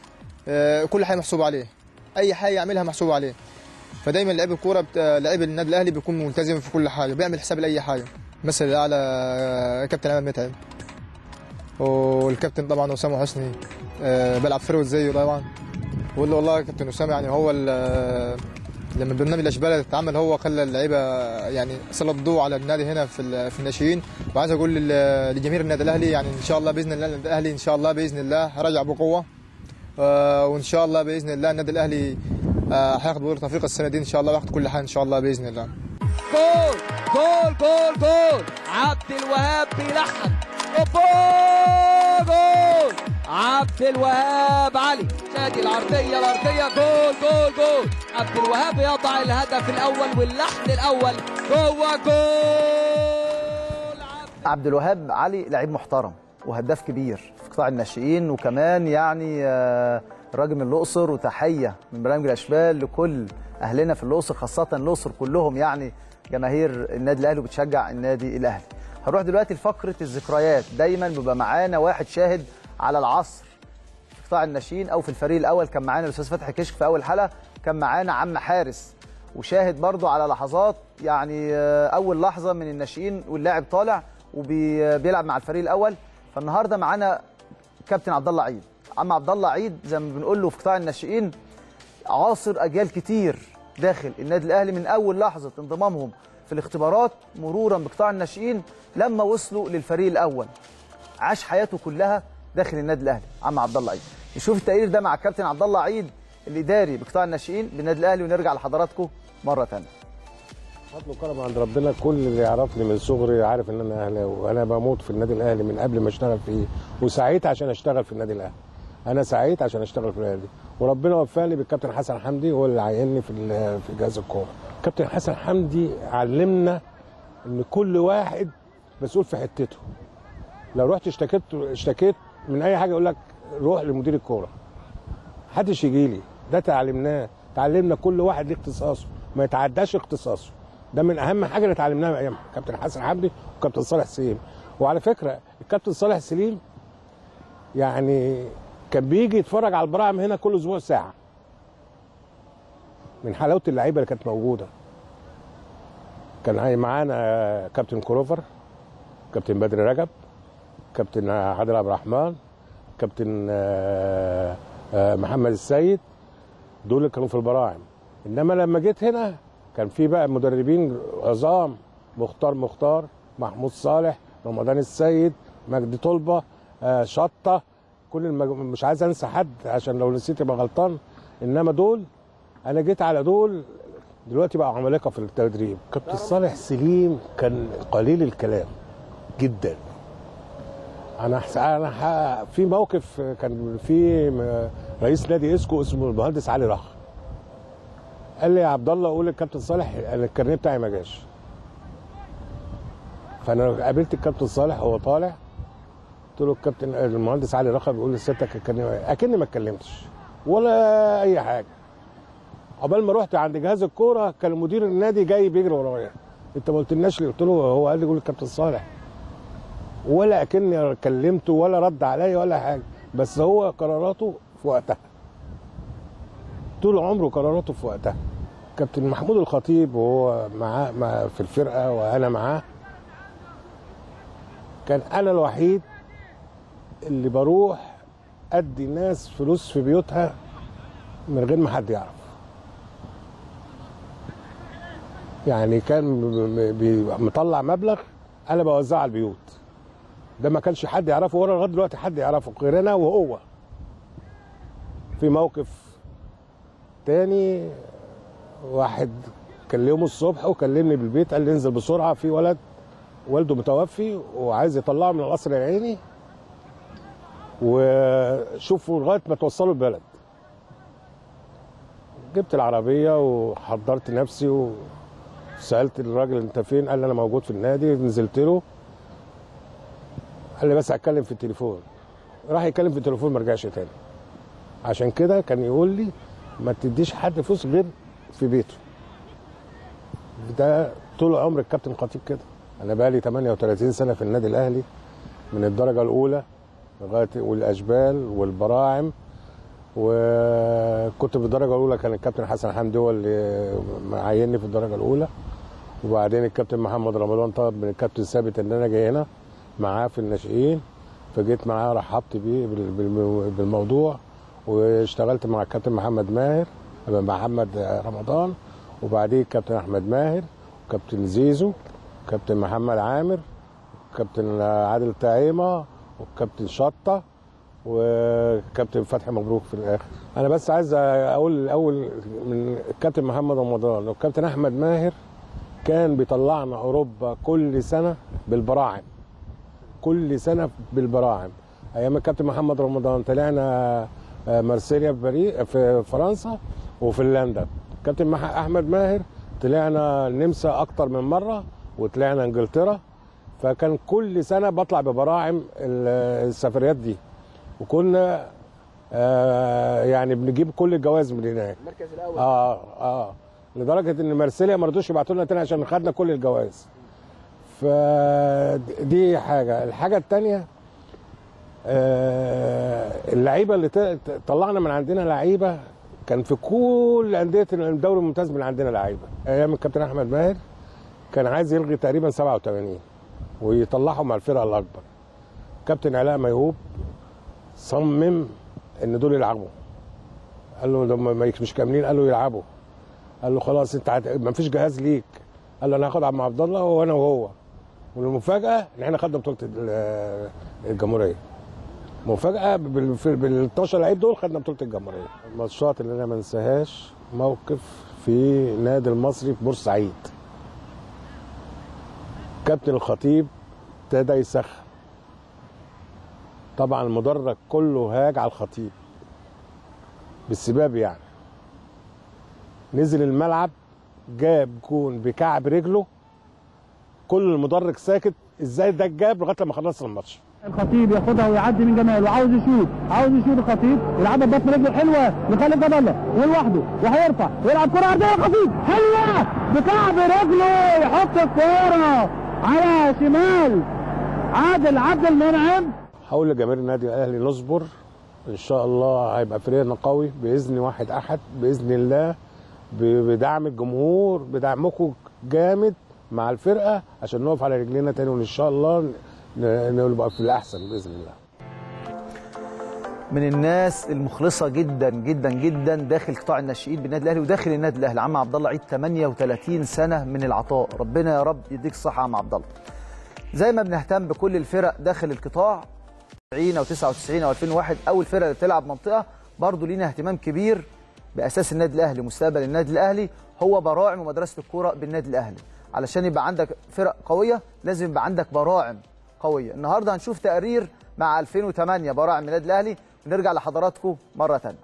آه، كل حاجه محسوب عليه اي حاجه يعملها محسوب عليه فدايما لعيب الكوره بت... لعيب النادي الاهلي بيكون ملتزم في كل حاجه بيعمل حساب لاي حاجه مثل الاعلى آه، كابتن عماد متعب والكابتن طبعا اسامه حسني آه، بيلعب فيرود زيه طبعا بقول له والله يا كابتن اسامه يعني هو ال- لما برنامج الاشبال اتعمل هو خلى اللعيبه يعني سلط الضوء على النادي هنا في ال- في الناشئين وعايز اقول لل- لجماهير النادي الاهلي يعني ان شاء الله باذن الله النادي الاهلي ان شاء الله باذن الله راجع بقوه آه، وان شاء الله باذن الله النادي الاهلي آه، هياخد بطوله افريقيا السنه دي ان شاء الله وياخد كل حاجه ان شاء الله باذن الله جول جول جول جول عبد الوهاب بيلحن اوبا جول عبد الوهاب علي شادي العرضيه الارضيه جول جول جول عبد الوهاب يضع الهدف الاول واللحن الاول جوه جول عبد عبد الوهاب علي لعيب محترم وهداف كبير في قطاع الناشئين وكمان يعني آه، راجل من الاقصر وتحيه من برنامج الاشبال لكل اهلنا في الاقصر خاصه الاقصر كلهم يعني جماهير النادي الاهلي وبتشجع النادي الاهلي. هنروح دلوقتي لفقره الذكريات دايما بيبقى معانا واحد شاهد على العصر في قطاع الناشئين او في الفريق الاول كان معانا الاستاذ فتحي كشك في اول حلقه كان معانا عم حارس وشاهد برضو على لحظات يعني آه، اول لحظه من الناشئين واللاعب طالع وبيلعب مع الفريق الاول فالنهارده معانا كابتن عبد الله عيد عم عبد الله عيد زي ما بنقول له في قطاع الناشئين عاصر اجيال كتير داخل النادي الاهلي من اول لحظه انضمامهم في الاختبارات مرورا بقطاع الناشئين لما وصلوا للفريق الاول عاش حياته كلها داخل النادي الاهلي عم عبد الله عيد نشوف التقرير ده مع الكابتن عبد الله عيد الاداري بقطاع الناشئين بالنادي الاهلي ونرجع لحضراتكم مره ثانيه فضل وكرم عند ربنا كل اللي يعرفني من صغري عارف ان انا اهلاوي وانا بموت في النادي الاهلي من قبل ما اشتغل فيه وسعيت عشان اشتغل في النادي الاهلي انا سعيت عشان اشتغل في الاهلي وربنا وفقني بالكابتن حسن حمدي هو اللي عيني في ال- في جهاز الكوره كابتن حسن حمدي علمنا ان كل واحد مسؤول في حتته لو رحت اشتكيت اشتكيت من اي حاجه يقول لك روح لمدير الكوره محدش يجي لي ده تعلمناه تعلمنا كل واحد ليه اختصاصه ما يتعداش اختصاصه ده من اهم حاجه اللي اتعلمناها من ايام كابتن حسن حمدي وكابتن صالح سليم وعلى فكره الكابتن صالح سليم يعني كان بيجي يتفرج على البراعم هنا كل اسبوع ساعه من حلاوه اللعيبه اللي كانت موجوده كان هاي معانا كابتن كروفر كابتن بدر رجب كابتن عادل عبد الرحمن كابتن آه، آه، محمد السيد دول اللي كانوا في البراعم انما لما جيت هنا كان في بقى مدربين عظام مختار مختار محمود صالح رمضان السيد مجدي طلبه آه، شطه كل المج... مش عايز انسى حد عشان لو نسيت يبقى غلطان انما دول انا جيت على دول دلوقتي بقى عمالقه في التدريب كابتن صالح سليم كان قليل الكلام جدا انا حس... انا ح... في موقف كان في م- رئيس نادي اسكو اسمه المهندس علي رخ قال لي يا عبد الله قول للكابتن صالح انا الكارنيه بتاعي ما جاش فانا قابلت الكابتن صالح هو طالع قلت له الكابتن المهندس علي رخا بيقول لسيادتك الكارنيه اكني ما اتكلمتش ولا اي حاجه عقبال ما رحت عند جهاز الكوره كان مدير النادي جاي بيجري ورايا انت ما قلتلناش ليه قلت له هو قال لي قول للكابتن صالح ولا اكني كلمته ولا رد عليا ولا حاجه بس هو قراراته في وقتها طول عمره قراراته في وقتها كابتن محمود الخطيب وهو معاه مع في الفرقه وانا معاه كان انا الوحيد اللي بروح ادي ناس فلوس في بيوتها من غير ما حد يعرف يعني كان م- بي- مطلع مبلغ انا بوزعه على البيوت ده ما كانش حد يعرفه ولا لغايه دلوقتي حد يعرفه غير انا وهو في موقف تاني واحد كلمه الصبح وكلمني بالبيت قال لي انزل بسرعه في ولد والده متوفي وعايز يطلعه من القصر العيني وشوفوا لغايه ما توصلوا البلد جبت العربيه وحضرت نفسي وسالت الراجل انت فين قال لي انا موجود في النادي نزلت له قال لي بس هتكلم في التليفون راح يتكلم في التليفون ما رجعش تاني عشان كده كان يقول لي ما تديش حد فلوس غير في بيته ده طول عمر الكابتن خطيب كده انا بقالي 38 سنه في النادي الاهلي من الدرجه الاولى لغايه والاشبال والبراعم وكنت في الدرجه الاولى كان الكابتن حسن حمدي هو اللي معيني في الدرجه الاولى وبعدين الكابتن محمد رمضان طلب من الكابتن ثابت ان انا جاي هنا معاه في الناشئين فجيت معاه رحبت بيه بال- بال- بالموضوع واشتغلت مع الكابتن محمد ماهر محمد رمضان وبعدين الكابتن احمد ماهر وكابتن زيزو كابتن محمد عامر كابتن عادل طعيمه وكابتن شطه وكابتن فتحي مبروك في الاخر انا بس عايز اقول الاول من الكابتن محمد رمضان والكابتن احمد ماهر كان بيطلعنا اوروبا كل سنه بالبراعم كل سنه بالبراعم ايام الكابتن محمد رمضان طلعنا آه، مارسيليا في بري في فرنسا وفنلندا كابتن مح- احمد ماهر طلعنا النمسا اكتر من مره وطلعنا انجلترا فكان كل سنه بطلع ببراعم ال- السفريات دي وكنا آه يعني بنجيب كل الجوائز من هناك المركز الاول اه اه لدرجه ان مارسيليا ما رضوش يبعتوا لنا تاني عشان خدنا كل الجوائز فدي حاجه الحاجه الثانيه آه اللعيبه اللي ت- ت- طلعنا من عندنا لعيبه كان في كل انديه الدوري الممتاز من عندنا لعيبه ايام الكابتن احمد ماهر كان عايز يلغي تقريبا 87 ويطلعهم مع الفرقه الاكبر كابتن علاء ميهوب صمم ان دول يلعبوا قال له لما ما مش كاملين قال له يلعبوا قال له خلاص انت هت... ما فيش جهاز ليك قال له انا هاخد عم عبد الله وانا وهو والمفاجاه ان احنا خدنا بطوله ال- الجمهوريه مفاجاه بال في- بال 12 لعيب دول خدنا بطوله الجمهوريه الماتشات اللي انا ما انساهاش موقف في نادي المصري في بورسعيد كابتن الخطيب ابتدى يسخن طبعا المدرج كله هاج على الخطيب بالسباب يعني نزل الملعب جاب جون بكعب رجله كل المدرج ساكت ازاي ده جاب لغايه لما خلصنا الماتش الخطيب ياخدها ويعدي من جمال وعاوز يشوط عاوز يشوط الخطيب يلعبها ببطن رجله حلوه لخالد جاب الله ولوحده وهيرفع ويلعب كره ارضيه الخطيب حلوه بكعب رجله يحط الكوره على شمال عادل عبد المنعم هقول لجماهير النادي الاهلي نصبر ان شاء الله هيبقى فريقنا قوي باذن واحد احد باذن الله ب- بدعم الجمهور بدعمكم جامد مع الفرقه عشان نقف على رجلينا تاني وان شاء الله ن- ن- نبقى في الاحسن باذن الله من الناس المخلصه جدا جدا جدا داخل قطاع الناشئين بالنادي الاهلي وداخل النادي الاهلي عم عبد الله عيد 38 سنه من العطاء ربنا يا رب يديك الصحه يا عم عبد الله زي ما بنهتم بكل الفرق داخل القطاع 90 او 99 او 2001 او الفرق اللي بتلعب منطقه برضه لينا اهتمام كبير باساس النادي الاهلي مستقبل النادي الاهلي هو براعم ومدرسه الكوره بالنادي الاهلي علشان يبقى عندك فرق قويه لازم يبقى عندك براعم قويه النهارده هنشوف تقرير مع 2008 براعم النادي الاهلي ونرجع لحضراتكم مره ثانيه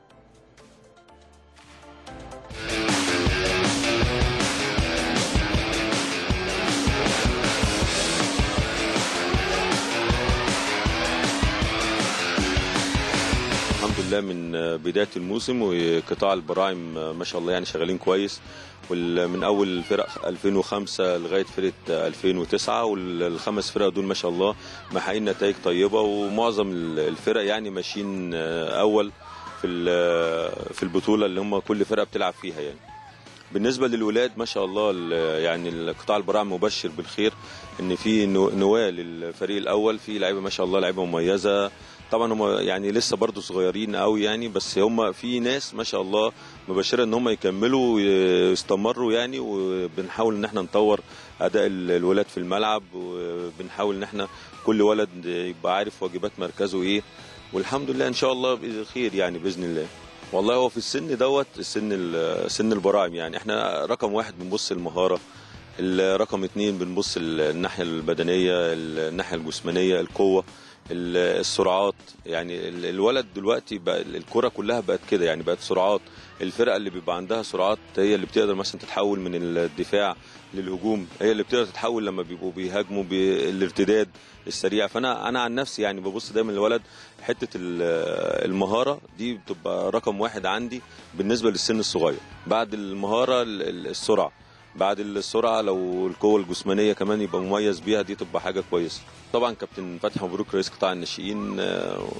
الحمد لله من بدايه الموسم وقطاع البراعم ما شاء الله يعني شغالين كويس ومن اول فرق 2005 لغايه فرقه 2009 والخمس فرق دول ما شاء الله محققين نتائج طيبه ومعظم الفرق يعني ماشيين اول في ال- في البطوله اللي هم كل فرقه بتلعب فيها يعني بالنسبه للولاد ما شاء الله ال- يعني القطاع البراعم مبشر بالخير ان في نو- نواه للفريق الاول في لعيبه ما شاء الله لعيبه مميزه طبعا هم يعني لسه برضو صغيرين قوي يعني بس هم في ناس ما شاء الله مبشره ان هم يكملوا ويستمروا يعني وبنحاول ان احنا نطور اداء ال- الولاد في الملعب وبنحاول ان احنا كل ولد يبقى عارف واجبات مركزه ايه والحمد لله ان شاء الله خير يعني باذن الله والله هو في السن دوت السن ال- سن البراعم يعني احنا رقم واحد بنبص المهاره الرقم اتنين بنبص ال- الناحيه البدنيه الناحيه الجسمانيه القوه ال- السرعات يعني ال- الولد دلوقتي بقى الكره كلها بقت كده يعني بقت سرعات الفرقه اللي بيبقى عندها سرعات هي اللي بتقدر مثلا تتحول من الدفاع للهجوم هي اللي بتقدر تتحول لما بيبقوا بيهاجموا بالارتداد السريع فانا انا عن نفسي يعني ببص دايما للولد حته ال- المهاره دي بتبقى رقم واحد عندي بالنسبه للسن الصغير بعد المهاره ال- ال- السرعه بعد السرعه لو القوه الجسمانيه كمان يبقى مميز بيها دي تبقى حاجه كويسه طبعا كابتن فتحي مبروك رئيس قطاع الناشئين آه،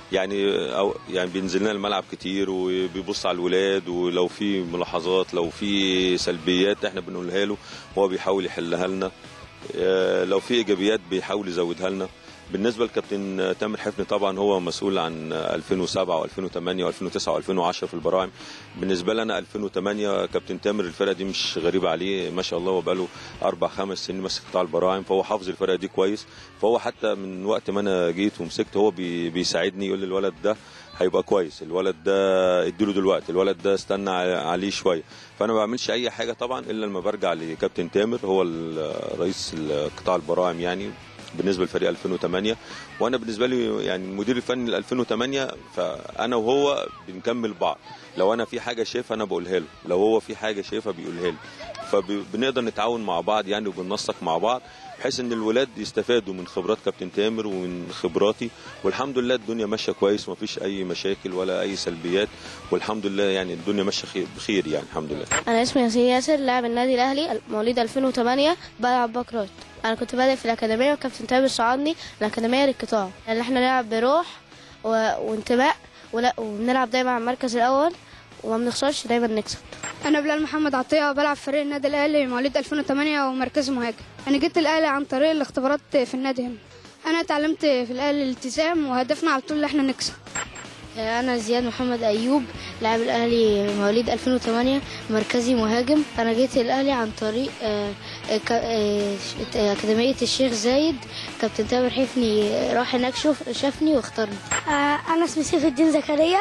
يعني أو يعني بينزل لنا الملعب كتير وبيبص على الولاد ولو في ملاحظات لو في سلبيات احنا بنقولها له هو بيحاول يحلها لنا آه، لو في ايجابيات بيحاول يزودها لنا بالنسبه لكابتن تامر حفني طبعا هو مسؤول عن 2007 و2008 و2009 و2010 في البراعم بالنسبه لنا 2008 كابتن تامر الفرقه دي مش غريبه عليه ما شاء الله هو بقاله اربع خمس سنين ماسك قطاع البراعم فهو حافظ الفرقه دي كويس فهو حتى من وقت ما انا جيت ومسكت هو بي بيساعدني يقول لي الولد ده هيبقى كويس الولد ده اديله دلوقتي الولد ده استنى عليه شويه فانا ما بعملش اي حاجه طبعا الا لما برجع لكابتن تامر هو ال- رئيس قطاع البراعم يعني بالنسبه لفريق 2008 وانا بالنسبه لي يعني المدير الفني ل 2008 فانا وهو بنكمل بعض لو انا في حاجه شايفها انا بقولها له لو هو في حاجه شايفها بيقولها لي فبنقدر نتعاون مع بعض يعني وبننسق مع بعض بحيث ان الولاد يستفادوا من خبرات كابتن تامر ومن خبراتي والحمد لله الدنيا ماشيه كويس ومفيش اي مشاكل ولا اي سلبيات والحمد لله يعني الدنيا ماشيه خير بخير يعني الحمد لله انا اسمي ياسين ياسر لاعب النادي الاهلي مواليد 2008 بلعب باك رايت انا كنت بادئ في الاكاديميه وكابتن تامر صعدني الاكاديميه للقطاع اللي احنا نلعب بروح و... وانتماء ولا... وبنلعب دايما على المركز الاول وما بنخسرش دايما نكسب انا بلال محمد عطيه بلعب في فريق النادي الاهلي مواليد 2008 ومركزي مهاجم انا جيت الاهلي عن طريق الاختبارات في النادي هنا انا اتعلمت في الاهلي الالتزام وهدفنا على طول ان احنا نكسب انا زياد محمد ايوب لاعب الاهلي مواليد 2008 مركزي مهاجم انا جيت الاهلي عن طريق آه، آه، ك- آه، ش- اكاديميه الشيخ زايد كابتن تامر حفني راح هناك شوف شافني واختارني أنا اسمي سيف الدين زكريا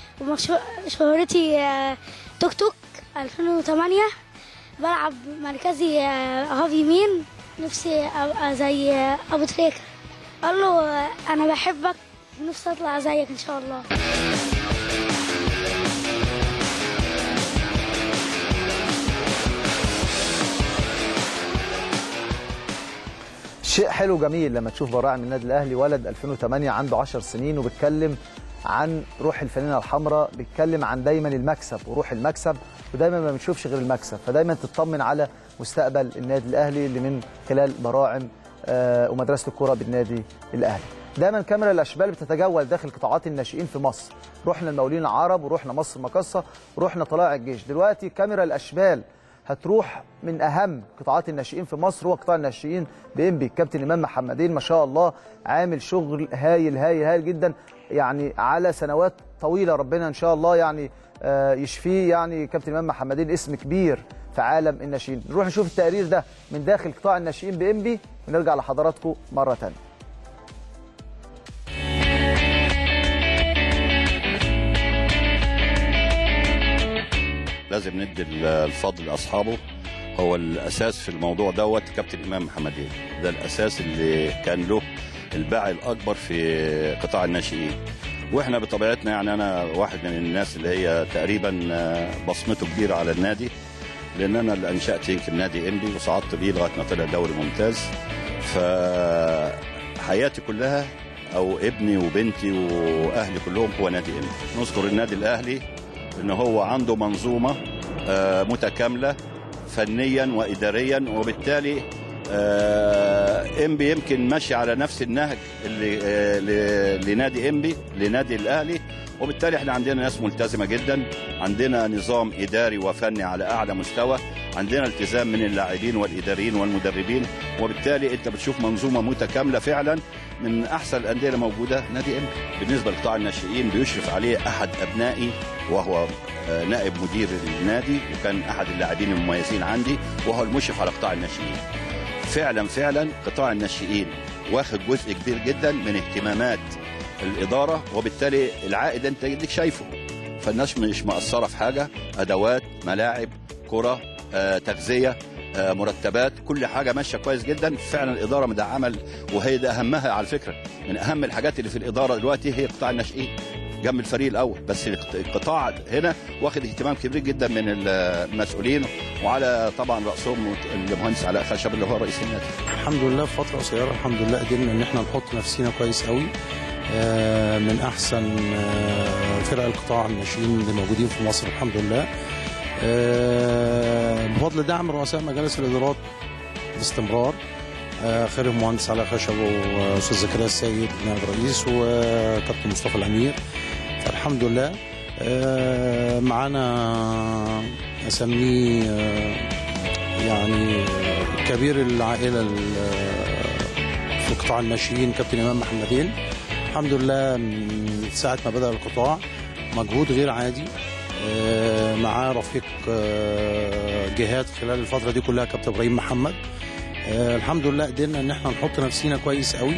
وشهرتي توك توك 2008 بلعب مركزي آه، هاف يمين نفسي أبقى زي آه، أبو تريكة قال له آه، أنا بحبك نفسي أطلع زيك إن شاء الله شيء حلو جميل لما تشوف براعم النادي الاهلي ولد 2008 عنده 10 سنين وبيتكلم عن روح الفانلة الحمراء بيتكلم عن دايما المكسب وروح المكسب ودايما ما بنشوفش غير المكسب فدايما تطمن على مستقبل النادي الاهلي اللي من خلال براعم آه، ومدرسه الكره بالنادي الاهلي دايما كاميرا الاشبال بتتجول داخل قطاعات الناشئين في مصر رحنا المقاولين العرب ورحنا مصر مقصه ورحنا طلائع الجيش دلوقتي كاميرا الاشبال هتروح من اهم قطاعات الناشئين في مصر هو قطاع الناشئين بانبي الكابتن امام محمدين ما شاء الله عامل شغل هايل هايل هايل جدا يعني على سنوات طويله ربنا ان شاء الله يعني آه، يشفيه يعني كابتن امام محمدين اسم كبير في عالم الناشئين نروح نشوف التقرير ده من داخل قطاع الناشئين بانبي ونرجع لحضراتكم مره ثانيه لازم ندي الفضل لاصحابه هو الاساس في الموضوع دوت كابتن امام محمدين ده الاساس اللي كان له الباع الاكبر في قطاع الناشئين واحنا بطبيعتنا يعني انا واحد من الناس اللي هي تقريبا آه، بصمته كبيره على النادي لان انا اللي انشات يمكن نادي انبي وصعدت بيه لغايه ما طلع دوري ممتاز فحياتي كلها او ابني وبنتي واهلي كلهم هو نادي انبي نذكر النادي الاهلي ان هو عنده منظومه آه، متكامله فنيا واداريا وبالتالي آه، انبي يمكن ماشي على نفس النهج اللي آه، ل- لنادي انبي لنادي الاهلي وبالتالي احنا عندنا ناس ملتزمه جدا عندنا نظام اداري وفني على اعلى مستوى عندنا التزام من اللاعبين والاداريين والمدربين وبالتالي انت بتشوف منظومه متكامله فعلا من احسن الانديه اللي موجوده نادي انبي بالنسبه لقطاع الناشئين بيشرف عليه احد ابنائي وهو آه، نائب مدير النادي وكان احد اللاعبين المميزين عندي وهو المشرف على قطاع الناشئين فعلا فعلا قطاع الناشئين واخد جزء كبير جدا من اهتمامات الاداره وبالتالي العائد انت ديك شايفه فالناس مش مقصره في حاجه ادوات ملاعب كره آه، تغذيه آه، مرتبات كل حاجه ماشيه كويس جدا فعلا الاداره مدعمه ال- وهي ده اهمها على فكره من اهم الحاجات اللي في الاداره دلوقتي هي قطاع الناشئين جنب الفريق الاول بس القط- القطاع هنا واخد اهتمام كبير جدا من المسؤولين وعلى طبعا راسهم المهندس علاء خشب اللي هو رئيس النادي الحمد لله في فتره قصيره الحمد لله قدرنا ان احنا نحط نفسنا كويس قوي آه، من احسن آه، فرق القطاع الناشئين اللي موجودين في مصر الحمد لله آه، بفضل دعم رؤساء مجالس الادارات باستمرار آه، خير المهندس علاء خشب واستاذ زكريا السيد نائب رئيس وكابتن مصطفى الامير فالحمد لله آه، معانا اسميه آه، يعني كبير العائله ال- في قطاع الناشئين كابتن امام محمدين الحمد لله من ساعه ما بدا القطاع مجهود غير عادي آه، معاه رفيق آه، جهاد خلال الفتره دي كلها كابتن ابراهيم محمد آه، الحمد لله قدرنا ان احنا نحط نفسينا كويس قوي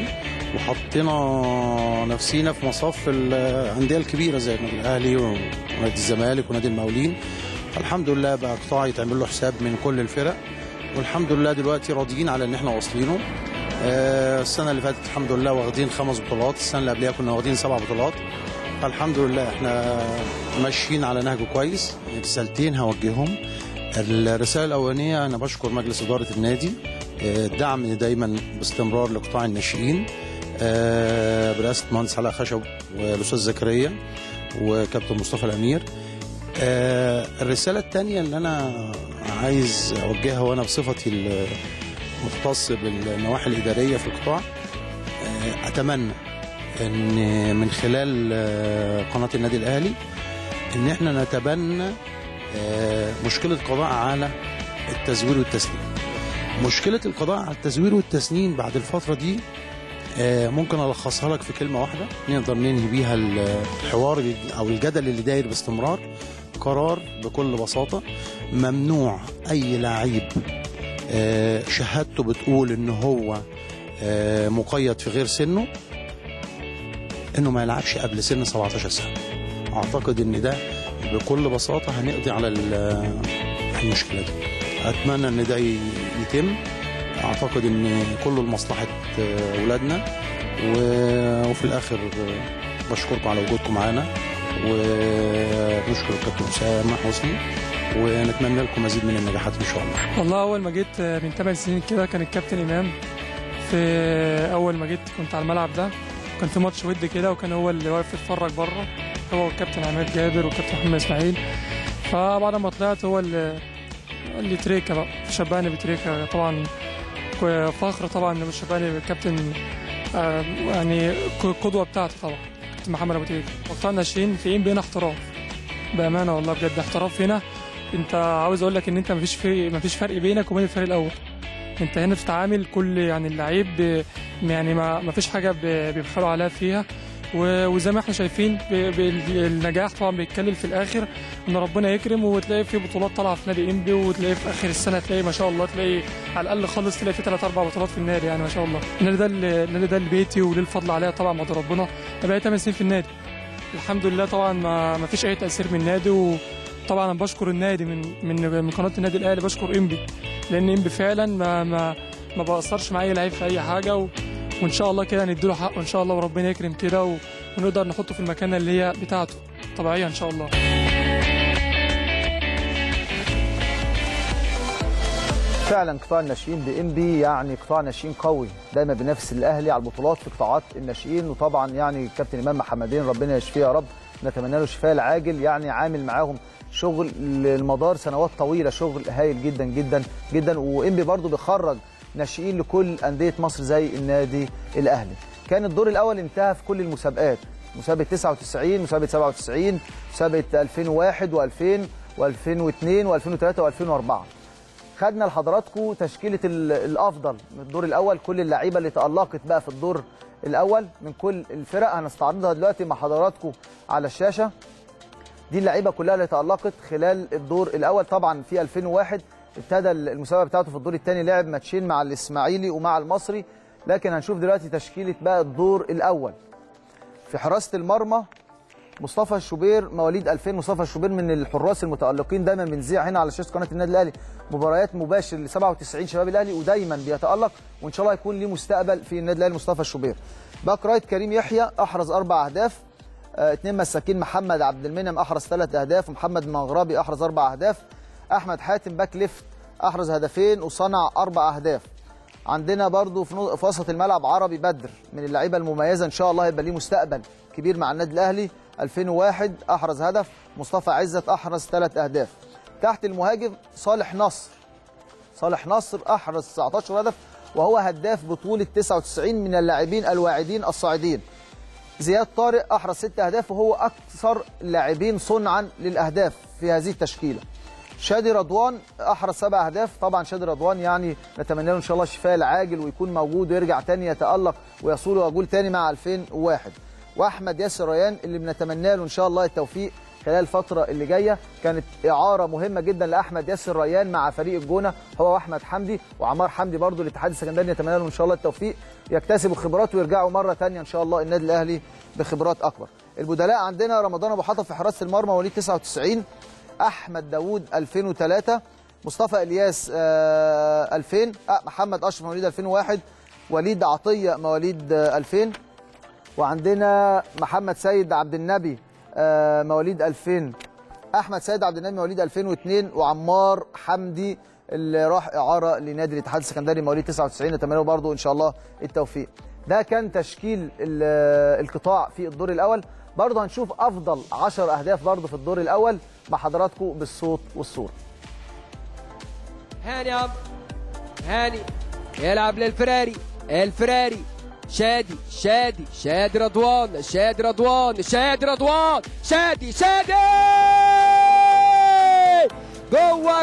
وحطينا نفسينا في مصاف الانديه الكبيره زي النادي الاهلي ونادي الزمالك ونادي المقاولين الحمد لله بقى قطاع يتعمل له حساب من كل الفرق والحمد لله دلوقتي راضيين على ان احنا واصلينه آه، السنه اللي فاتت الحمد لله واخدين خمس بطولات السنه اللي قبلها كنا واخدين سبع بطولات فالحمد لله احنا ماشيين على نهج كويس رسالتين هوجههم الرساله الاولانيه انا بشكر مجلس اداره النادي آه، الدعم دايما باستمرار لقطاع الناشئين آه، برئاسه المهندس علاء خشب والاستاذ زكريا وكابتن مصطفى الامير آه، الرساله الثانيه اللي انا عايز اوجهها وانا بصفتي المختص بالنواحي الاداريه في القطاع آه، اتمنى ان من خلال آه، قناه النادي الاهلي ان احنا نتبنى آه، مشكله القضاء على التزوير والتسليم مشكله القضاء على التزوير والتسنين بعد الفتره دي آه، ممكن الخصها لك في كلمه واحده نقدر ننهي بيها الحوار او الجدل اللي داير باستمرار قرار بكل بساطه ممنوع اي لعيب آه، شهادته بتقول ان هو آه، مقيد في غير سنه انه ما يلعبش قبل سن 17 سنه اعتقد ان ده بكل بساطه هنقضي على ال- المشكله دي اتمنى ان ده ي- يتم اعتقد ان كله لمصلحه آه، اولادنا و- وفي الاخر آه، بشكركم على وجودكم معانا ونشكر الكابتن اسامه حسني ونتمنى لكم مزيد من النجاحات ان شاء الله والله اول ما جيت من 8 سنين كده كان الكابتن امام في اول ما جيت كنت على الملعب ده كان في ماتش ود كده وكان هو اللي واقف يتفرج بره هو والكابتن عماد جابر والكابتن محمد اسماعيل فبعد ما طلعت هو اللي اللي تريكا بقى شبعني بتريكا طبعا ك- فخر طبعا ان شبعني بالكابتن آه، يعني ك- قدوه بتاعتي طبعا كابتن محمد ابو تريكا وقطاع الناشئين في بينا احتراف بامانه والله بجد احتراف هنا انت عاوز اقول لك ان انت مفيش في مفيش فرق بينك وبين الفريق الاول انت هنا بتتعامل كل يعني اللعيب ب- يعني ما مفيش حاجه ب- بيبخلوا عليها فيها و- وزي ما احنا شايفين ب- ب- النجاح طبعا بيتكلل في الاخر ان ربنا يكرم وتلاقي في بطولات طالعه في نادي انبي وتلاقي في اخر السنه تلاقي ما شاء الله تلاقي على الاقل خالص تلاقي في ثلاث اربع بطولات في النادي يعني ما شاء الله النادي ده اللي- النادي ده اللي بيتي وليه الفضل عليا طبعا بعد ربنا انا بقالي 8 سنين في النادي الحمد لله طبعا ما ما فيش اي تاثير من النادي وطبعا انا بشكر النادي من من من قناه النادي الاهلي بشكر انبي لان انبي فعلا ما ما ما بقصرش مع اي لعيب في اي حاجه و... وان شاء الله كده نديله حقه ان شاء الله وربنا يكرم كده و... ونقدر نحطه في المكان اللي هي بتاعته طبيعيه ان شاء الله فعلا قطاع الناشئين بانبي يعني قطاع ناشئين قوي دايما بينافس الاهلي على البطولات في قطاعات الناشئين وطبعا يعني كابتن امام محمدين ربنا يشفيه يا رب نتمنى له الشفاء العاجل يعني عامل معاهم شغل لمدار سنوات طويله شغل هايل جدا جدا جدا وانبي برضو بيخرج ناشئين لكل انديه مصر زي النادي الاهلي كان الدور الاول انتهى في كل المسابقات مسابقه 99 مسابقه 97 مسابقه 2001 و2000 و2002 و2003 و2004 خدنا لحضراتكم تشكيله ال- الافضل من الدور الاول كل اللعيبه اللي تالقت بقى في الدور الاول من كل الفرق هنستعرضها دلوقتي مع حضراتكم على الشاشه دي اللعيبه كلها اللي تالقت خلال الدور الاول طبعا في 2001 ابتدى المسابقه بتاعته في الدور الثاني لعب ماتشين مع الاسماعيلي ومع المصري لكن هنشوف دلوقتي تشكيله بقى الدور الاول في حراسه المرمى مصطفى الشوبير مواليد 2000 مصطفى الشوبير من الحراس المتالقين دايما بنذيع هنا على شاشه قناه النادي الاهلي مباريات مباشر ل 97 شباب الاهلي ودايما بيتالق وان شاء الله يكون ليه مستقبل في النادي الاهلي مصطفى الشوبير باك رايت كريم يحيى احرز اربع اهداف آه، اثنين مساكين محمد عبد المنعم احرز ثلاث اهداف ومحمد مغربي احرز اربع اهداف احمد حاتم باك ليفت احرز هدفين وصنع اربع اهداف عندنا برضو في نو- في وسط الملعب عربي بدر من اللعيبه المميزه ان شاء الله هيبقى ليه مستقبل كبير مع النادي الاهلي 2001 احرز هدف مصطفى عزت احرز ثلاث اهداف تحت المهاجم صالح نصر صالح نصر احرز 19 هدف وهو هداف بطوله 99 من اللاعبين الواعدين الصاعدين زياد طارق احرز ست اهداف وهو اكثر اللاعبين صنعا للاهداف في هذه التشكيله شادي رضوان احرز سبع اهداف طبعا شادي رضوان يعني نتمنى له ان شاء الله الشفاء العاجل ويكون موجود ويرجع تاني يتالق ويصول ويقول تاني مع 2001 واحمد ياسر ريان اللي بنتمنى له ان شاء الله التوفيق خلال الفتره اللي جايه كانت اعاره مهمه جدا لاحمد ياسر ريان مع فريق الجونه هو واحمد حمدي وعمار حمدي برضو الاتحاد السكندري نتمنى لهم ان شاء الله التوفيق يكتسبوا خبرات ويرجعوا مره ثانيه ان شاء الله النادي الاهلي بخبرات اكبر البدلاء عندنا رمضان ابو حطب في حراسه المرمى وليد 99 احمد داوود 2003 مصطفى الياس آه 2000 آه محمد اشرف مواليد 2001 وليد عطيه مواليد آه 2000 وعندنا محمد سيد عبد النبي آه مواليد 2000 احمد سيد عبد النبي مواليد 2002 وعمار حمدي اللي راح اعاره لنادي الاتحاد السكندري مواليد 99 نتمنى له برضه ان شاء الله التوفيق ده كان تشكيل ال- القطاع في الدور الاول برضه هنشوف افضل 10 اهداف برضه في الدور الاول مع حضراتكم بالصوت والصوره هاني عم هاني يلعب للفراري الفراري شادي شادي شادي رضوان شادي رضوان شادي رضوان شادي شادي جوه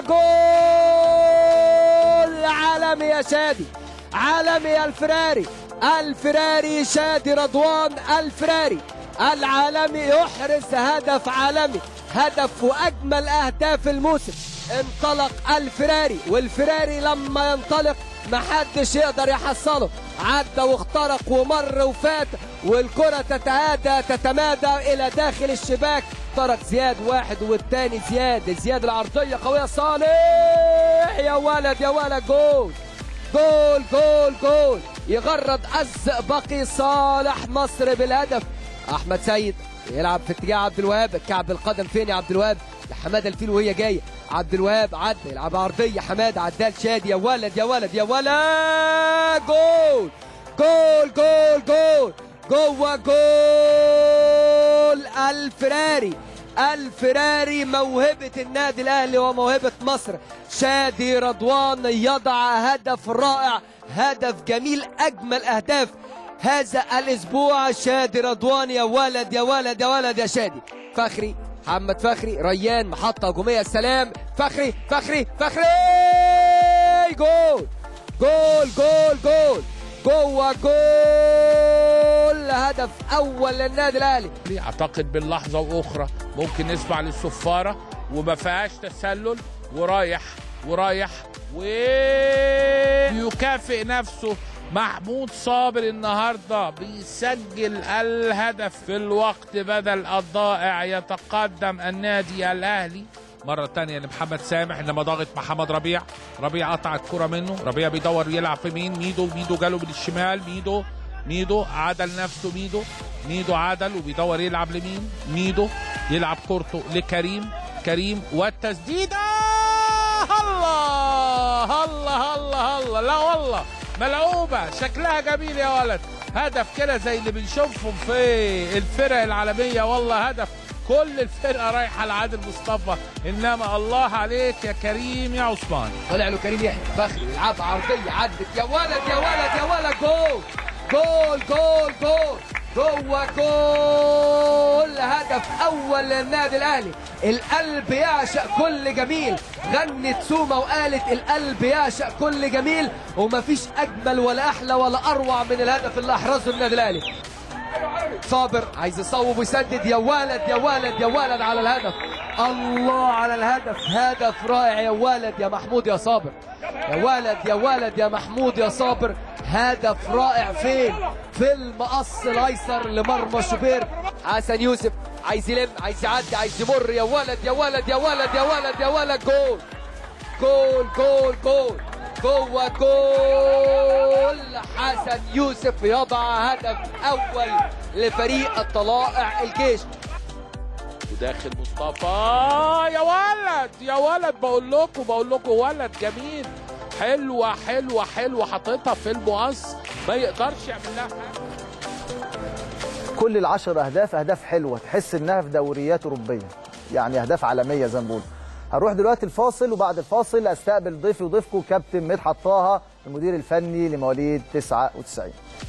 جول عالمي يا شادي عالمي يا الفراري الفراري شادي رضوان الفراري العالمي يحرز هدف عالمي هدف واجمل اهداف الموسم انطلق الفراري والفراري لما ينطلق محدش يقدر يحصله عدى واخترق ومر وفات والكرة تتهادى تتمادى إلى داخل الشباك طرق زياد واحد والتاني زياد زياد العرضية قوية صالح يا ولد يا ولد جول جول جول جول يغرد الزئبقي صالح مصر بالهدف احمد سيد يلعب في اتجاه عبد الوهاب كعب القدم فين يا عبد الوهاب لحماده الفيل وهي جايه عبد الوهاب عدى يلعب عرضيه حماده عدال شادي يا ولد يا ولد يا ولد جول جول جول جول جوه جول الفراري الفراري موهبة النادي الأهلي وموهبة مصر شادي رضوان يضع هدف رائع هدف جميل أجمل أهداف هذا الأسبوع شادي رضوان يا ولد يا ولد يا ولد يا شادي فخري محمد فخري ريان محطة هجومية السلام فخري فخري فخري جول جول جول جول جوه جول هدف اول للنادي الاهلي اعتقد باللحظه واخرى ممكن نسمع للصفاره وما فيهاش تسلل ورايح ورايح ويكافئ نفسه محمود صابر النهارده بيسجل الهدف في الوقت بدل الضائع يتقدم النادي الاهلي مرة تانية لمحمد سامح انما ضاغط محمد ربيع ربيع قطع الكرة منه ربيع بيدور يلعب في مين ميدو ميدو جاله من الشمال ميدو ميدو عدل نفسه ميدو ميدو عدل وبيدور يلعب لمين ميدو يلعب كورته لكريم كريم والتسديدة الله الله الله الله لا والله ملعوبة شكلها جميل يا ولد هدف كده زي اللي بنشوفهم في الفرق العالمية والله هدف كل الفرقة رايحة لعادل مصطفى إنما الله عليك يا كريم يا عثمان طلع له كريم يحيى فخري يلعب عرضيه عدت يا ولد يا ولد يا ولد جول جول جول جول جوه جول هدف اول للنادي الاهلي القلب يعشق كل جميل غنت سوما وقالت القلب يعشق كل جميل ومفيش اجمل ولا احلى ولا اروع من الهدف اللي احرزه النادي الاهلي صابر عايز يصوب ويسدد يا ولد يا ولد يا ولد على الهدف الله على الهدف هدف رائع يا ولد يا محمود يا صابر يا ولد يا ولد يا محمود يا صابر هدف رائع فين في المقص الايسر لمرمى شوبير حسن يوسف عايز يلم عايز يعدي عايز يمر يا ولد يا ولد يا ولد يا ولد يا ولد جول جول جول جول جوه جول حسن يوسف يضع هدف اول لفريق الطلائع الجيش وداخل مصطفى يا ولد يا ولد بقول لكم بقول لكم ولد جميل حلوه حلوه حلوه حاططها في المقص ما يقدرش يعمل لها حاجه كل العشر اهداف اهداف حلوه تحس انها في دوريات اوروبيه يعني اهداف عالميه زي ما بنقول هنروح دلوقتي الفاصل وبعد الفاصل استقبل ضيفي وضيفكم كابتن مدحت طه المدير الفني لمواليد 99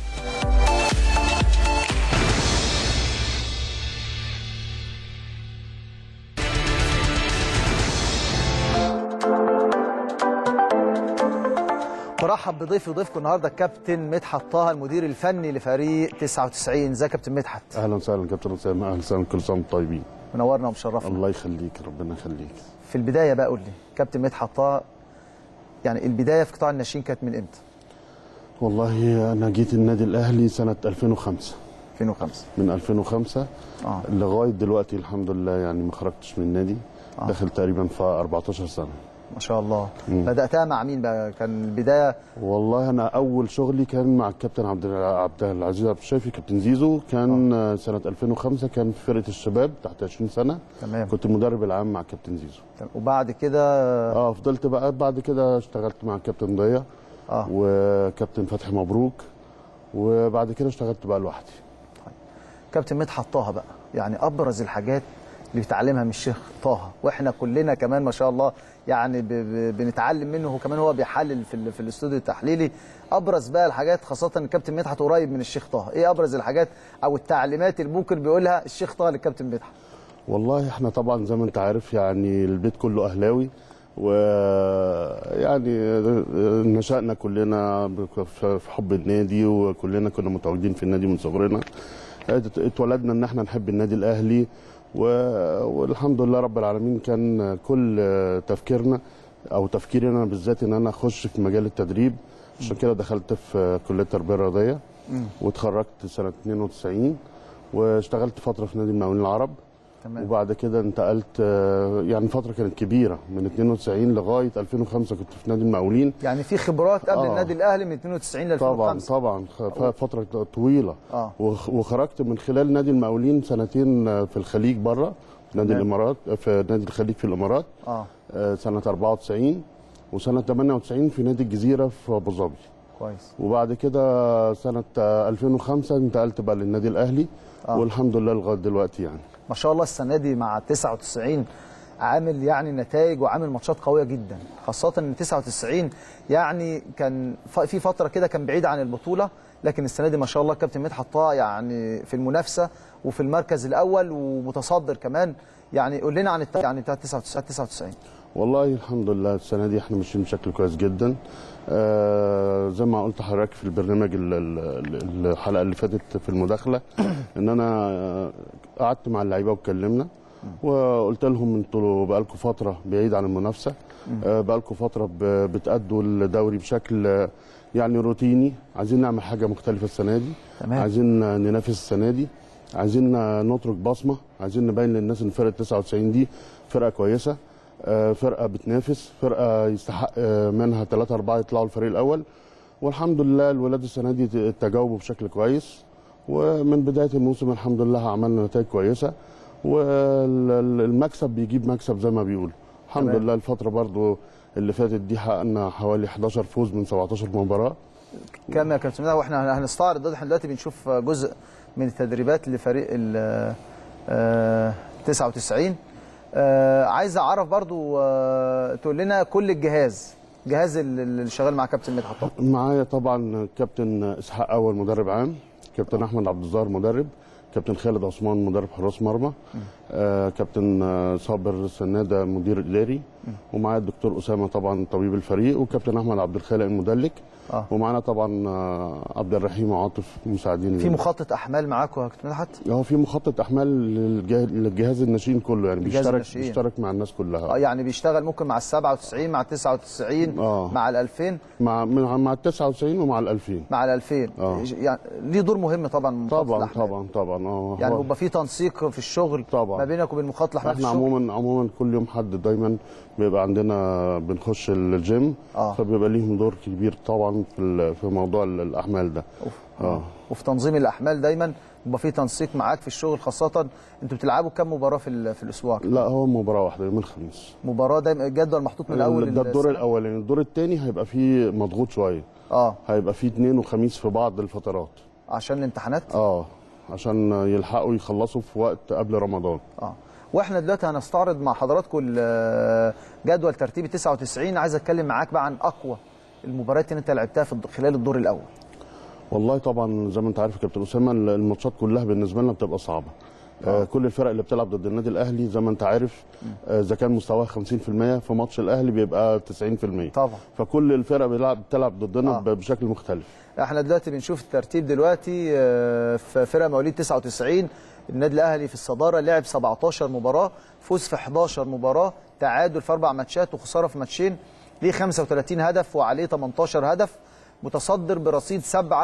برحب بضيفي وضيفكم النهارده الكابتن مدحت طه المدير الفني لفريق 99 ازيك يا كابتن مدحت اهلا وسهلا كابتن اسامه اهلا وسهلا كل سنه وانتم طيبين منورنا ومشرفنا الله يخليك ربنا يخليك في البدايه بقى قول لي كابتن مدحت طه يعني البدايه في قطاع الناشئين كانت من امتى والله انا جيت النادي الاهلي سنه 2005 2005 من 2005 آه. لغايه دلوقتي الحمد لله يعني ما خرجتش من النادي آه. داخل تقريبا في 14 سنه ما شاء الله مم. بداتها مع مين بقى كان البدايه والله انا اول شغلي كان مع الكابتن عبد عبد العزيز عبد الشافي كابتن زيزو كان آه. سنه 2005 كان في فرقه الشباب تحت 20 سنه تمام كنت المدرب العام مع كابتن زيزو تمام. وبعد كده اه فضلت بقى بعد كده اشتغلت مع الكابتن ضياء اه وكابتن فتحي مبروك وبعد كده اشتغلت بقى لوحدي كابتن مدحت طه بقى يعني ابرز الحاجات اللي بيتعلمها من الشيخ طه واحنا كلنا كمان ما شاء الله يعني ب ب بنتعلم منه وكمان هو بيحلل في ال- في الاستوديو التحليلي ابرز بقى الحاجات خاصه ان الكابتن مدحت قريب من الشيخ طه ايه ابرز الحاجات او التعليمات اللي ممكن بيقولها الشيخ طه للكابتن مدحت والله احنا طبعا زي ما انت عارف يعني البيت كله اهلاوي ويعني نشأنا كلنا في حب النادي وكلنا كنا متواجدين في النادي من صغرنا ات- اتولدنا ان احنا نحب النادي الاهلي و- والحمد لله رب العالمين كان كل تفكيرنا او تفكيري انا بالذات ان انا اخش في مجال التدريب عشان كده دخلت في كليه التربيه الرياضيه واتخرجت سنه 92 واشتغلت فتره في نادي المقاولين العرب تمام وبعد كده انتقلت آه، يعني فتره كانت كبيره من 92 لغايه 2005 كنت في نادي المقاولين يعني في خبرات قبل آه. النادي الاهلي من 92 ل طبعا 2005 طبعا خ- فتره طويله اه وخ- وخرجت من خلال نادي المقاولين سنتين آه، في الخليج بره في نادي تمام. الامارات آه، في نادي الخليج في الامارات اه آه، سنه 94 وسنه 98 في نادي الجزيره في ابو ظبي كويس وبعد كده سنه آه، 2005 انتقلت بقى للنادي الاهلي آه. والحمد لله لغايه دلوقتي يعني ما شاء الله السنه دي مع 99 عامل يعني نتائج وعامل ماتشات قويه جدا خاصه ان 99 يعني كان ف- في فتره كده كان بعيد عن البطوله لكن السنه دي ما شاء الله كابتن مدحت طه يعني في المنافسه وفي المركز الاول ومتصدر كمان يعني قول لنا عن الت... يعني بتاع 99 99 والله الحمد لله السنه دي احنا ماشيين بشكل كويس جدا آه زي ما قلت لحضرتك في البرنامج ال- ال- الحلقه اللي فاتت في المداخله ان انا آه، قعدت مع اللعيبه واتكلمنا وقلت لهم انتوا بقالكم فتره بعيد عن المنافسه آه بقالكم فتره ب- بتأدوا الدوري بشكل آه، يعني روتيني عايزين نعمل حاجه مختلفه السنه دي تمام. عايزين ننافس السنه دي عايزين نترك بصمه عايزين نبين للناس ان فرقه 99 دي فرقه كويسه آه، فرقه بتنافس فرقه يستحق آه، منها ثلاثة أربعة يطلعوا الفريق الأول والحمد لله الولاد السنة دي ت- تجاوبوا بشكل كويس ومن بداية الموسم الحمد لله عملنا نتائج كويسة والمكسب بيجيب مكسب زي ما بيقولوا الحمد تمام. لله الفترة برضو اللي فاتت دي حققنا حوالي 11 فوز من 17 مباراة كام يا كابتن مدحت واحنا هنستعرض ده احنا دلوقتي بنشوف جزء من التدريبات لفريق ال آه، 99 آه، عايز اعرف برضو آه، تقول لنا كل الجهاز جهاز ال- اللي شغال مع كابتن مدحت طه معايا طبعا كابتن اسحاق اول مدرب عام كابتن احمد عبد الظاهر مدرب كابتن خالد عثمان مدرب حراس مرمى آه كابتن آه، صابر سناده مدير اداري ومعايا الدكتور اسامه طبعا طبيب الفريق وكابتن احمد عبد الخالق المدلك اه ومعانا طبعا آه، عبد الرحيم وعاطف مساعدين في لنا. مخطط احمال معاكم يا كابتن مدحت هو في مخطط احمال للجه- للجهاز الناشئين كله يعني الجهاز بيشترك الناشئين. بيشترك مع الناس كلها اه يعني بيشتغل ممكن مع ال 97 مع ال 99 آه. مع ال 2000 مع مع مع ال 99 ومع ال 2000 مع ال 2000 آه. يعني ليه دور مهم طبعا مخطط طبعا الأحمال. طبعا طبعا اه يعني هو- بيبقى في تنسيق في الشغل طبعا. ما بينك وبين مخطط الاحمال في احنا الشغل عموما عموما كل يوم حد دايما بيبقى عندنا بنخش الجيم آه. فبيبقى ليهم دور كبير طبعا في ال- في موضوع ال- الاحمال ده اه وفي تنظيم الاحمال دايما بيبقى في تنسيق معاك في الشغل خاصه انتوا بتلعبوا كام مباراه في ال- في الاسبوع لا هو مباراه واحده يوم الخميس مباراه دايما الجدول محطوط من اول ده الدور السنة؟ الاولاني الدور الثاني هيبقى فيه مضغوط شويه اه هيبقى فيه اثنين وخميس في بعض الفترات عشان الامتحانات اه عشان يلحقوا يخلصوا في وقت قبل رمضان اه واحنا دلوقتي هنستعرض مع حضراتكم ال- جدول ترتيب 99 عايز اتكلم معاك بقى عن اقوى المباريات اللي انت لعبتها في الد- خلال الدور الاول والله طبعا زي ما انت عارف يا كابتن اسامه الماتشات كلها بالنسبه لنا بتبقى صعبه آه كل الفرق اللي بتلعب ضد النادي الاهلي زي ما انت عارف آه، اذا كان مستواها 50% في ماتش الاهلي بيبقى 90% طبعا فكل الفرق بيلعب بتلعب ضدنا آه. ب- بشكل مختلف احنا دلوقتي بنشوف الترتيب دلوقتي آه، في فرق مواليد 99 النادي الاهلي في الصداره لعب 17 مباراه فوز في 11 مباراه تعادل في اربع ماتشات وخساره في ماتشين ليه 35 هدف وعليه 18 هدف متصدر برصيد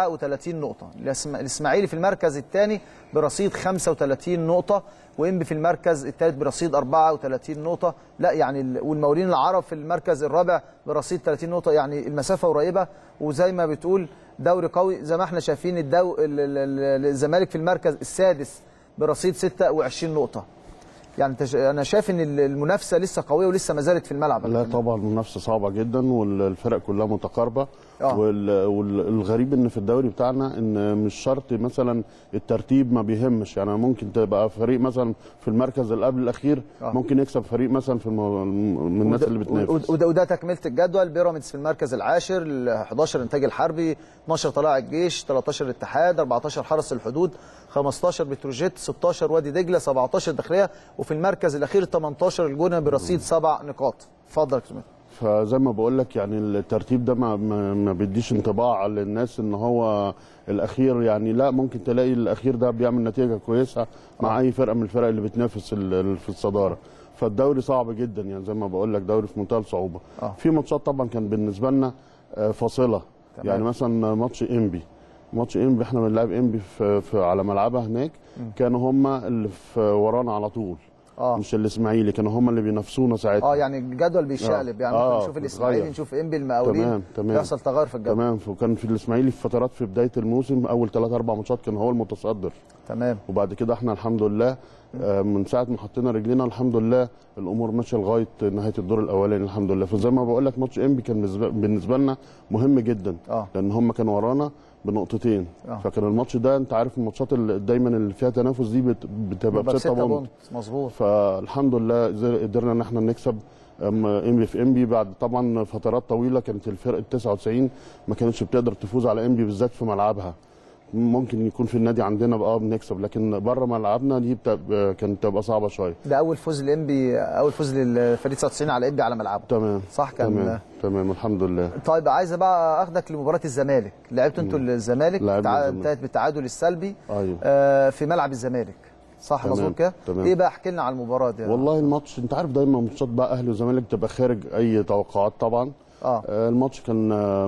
37 نقطه الإسم- الاسماعيلي في المركز الثاني برصيد 35 نقطه وانبي في المركز الثالث برصيد 34 نقطه لا يعني ال- والمقاولين العرب في المركز الرابع برصيد 30 نقطه يعني المسافه قريبه وزي ما بتقول دوري قوي زي ما احنا شايفين الدو... ال- ال- ال- الزمالك في المركز السادس برصيد 26 نقطه يعني انت ش- انا شايف ان ال- المنافسه لسه قويه ولسه ما زالت في الملعب لا طبعا المنافسه صعبه جدا والفرق كلها متقاربه آه. وال- والغريب ان في الدوري بتاعنا ان مش شرط مثلا الترتيب ما بيهمش يعني ممكن تبقى فريق مثلا في المركز اللي قبل الاخير آه. ممكن يكسب فريق مثلا في المو... من الناس وده- اللي بتنافس وده, وده تكمله الجدول بيراميدز في المركز العاشر ال 11 انتاج الحربي 12 طلائع الجيش 13 الاتحاد 14 حرس الحدود 15 بتروجيت 16 وادي دجله 17 داخليه وفي المركز الاخير 18 الجونه برصيد سبع نقاط اتفضل يا كابتن فزي ما بقول لك يعني الترتيب ده ما, ما, ما بيديش انطباع للناس ان هو الاخير يعني لا ممكن تلاقي الاخير ده بيعمل نتيجه كويسه مع اي فرقه من الفرق اللي بتنافس ال- ال- في الصداره فالدوري صعب جدا يعني زي ما بقول لك دوري في منتهى الصعوبه آه. في ماتشات طبعا كان بالنسبه لنا آه، فاصله تمام. يعني مثلا ماتش انبي ماتش انبي احنا بنلعب انبي في, في على ملعبها هناك كانوا هم اللي في ورانا على طول آه. مش الاسماعيلي كانوا هم اللي بينافسونا ساعتها اه يعني الجدول بيشقلب يعني آه، ممكن نشوف الاسماعيلي بيتغير. نشوف انبي المقاولين تمام تمام يحصل تغير في الجدول تمام وكان في الاسماعيلي في فترات في بدايه الموسم اول ثلاث اربع ماتشات كان هو المتصدر تمام وبعد كده احنا الحمد لله آه، من ساعه ما حطينا رجلينا الحمد لله الامور ماشيه لغايه نهايه الدور الاولاني الحمد لله فزي ما بقول لك ماتش انبي كان بالنسبه- بالنسبه لنا مهم جدا اه لان هم كانوا ورانا بنقطتين آه. فكان الماتش ده انت عارف الماتشات اللي دايما اللي فيها تنافس دي بت- بتبقى يبقى بستة بستة بونت بونت مظبوط فالحمد لله زي- قدرنا ان احنا نكسب انبي في انبي بعد طبعا فترات طويله كانت الفرقه ال 99 ما كانتش بتقدر تفوز على انبي بالذات في ملعبها ممكن يكون في النادي عندنا بقى بنكسب لكن بره ملعبنا دي بتبقى كانت تبقى صعبه شويه ده اول فوز لانبي اول فوز للفريق 99 على انبي على ملعبه تمام صح كان تمام تمام الحمد لله طيب عايز بقى اخدك لمباراه الزمالك لعبتوا انتوا الزمالك لعبنا تع- الزمالك. انتهت بالتعادل السلبي ايوه آه في ملعب الزمالك صح تمام، مظبوط كده تمام. ايه بقى احكي لنا على المباراه دي والله الماتش انت عارف دايما ماتشات بقى اهلي وزمالك بتبقى خارج اي توقعات طبعا اه آه، الماتش كان آه،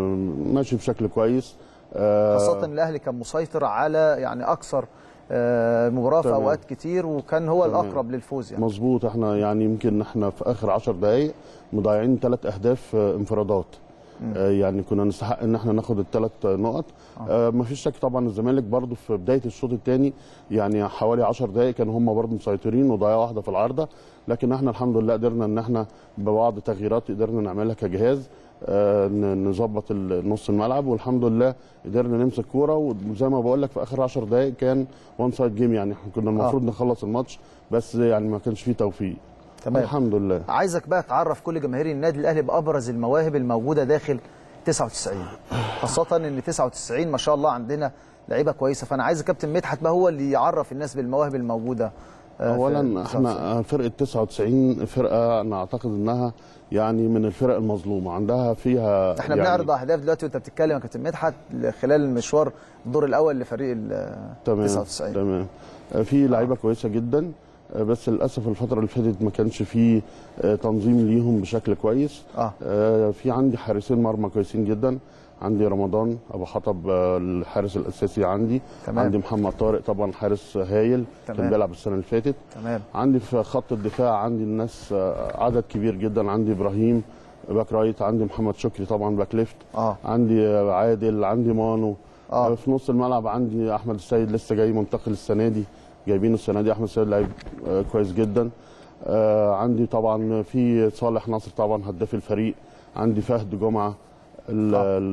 م- ماشي بشكل كويس آه، خاصه ان الاهلي كان مسيطر على يعني اكثر آه مباراه في تمام. اوقات كتير وكان هو تمام. الاقرب للفوز يعني مظبوط احنا يعني يمكن احنا في اخر 10 دقائق مضيعين ثلاث اهداف آه، انفرادات آه، يعني كنا نستحق ان احنا ناخد الثلاث نقط آه ما فيش شك طبعا الزمالك برضو في بدايه الشوط الثاني يعني حوالي 10 دقائق كانوا هم برضو مسيطرين وضيعوا واحده في العارضه لكن احنا الحمد لله قدرنا ان احنا ببعض تغييرات قدرنا نعملها كجهاز آه، ن- نظبط ال- نص الملعب والحمد لله قدرنا نمسك كوره وزي ما بقول لك في اخر 10 دقائق كان وان سايد جيم يعني احنا كنا المفروض نخلص الماتش بس يعني ما كانش فيه توفيق تمام. الحمد لله عايزك بقى تعرف كل جماهير النادي الاهلي بابرز المواهب الموجوده داخل 99 خاصه ان 99 ما شاء الله عندنا لعيبه كويسه فانا عايز كابتن مدحت بقى هو اللي يعرف الناس بالمواهب الموجوده آه، في اولا 99. احنا فرقه 99 فرقه انا اعتقد انها يعني من الفرق المظلومه عندها فيها احنا يعني بنعرض اهداف دلوقتي وانت بتتكلم يا كابتن مدحت خلال المشوار الدور الاول لفريق ال تمام 99 تمام آه، في لعيبه كويسه جدا آه، بس للاسف الفتره اللي فاتت ما كانش في آه، تنظيم ليهم بشكل كويس اه آه، في عندي حارسين مرمى كويسين جدا عندي رمضان ابو حطب آه، الحارس الاساسي عندي تمام. عندي محمد طارق طبعا حارس هايل تمام. كان بيلعب السنه اللي فاتت تمام عندي في خط الدفاع عندي الناس آه، عدد كبير جدا عندي ابراهيم باك رايت عندي محمد شكري طبعا باك ليفت اه عندي آه، عادل عندي مانو آه. آه. في نص الملعب عندي احمد السيد لسه جاي منتقل السنه دي جايبينه السنه دي احمد السيد لعيب آه، كويس جدا آه عندي طبعا في صالح ناصر طبعا هداف الفريق عندي فهد جمعه ال-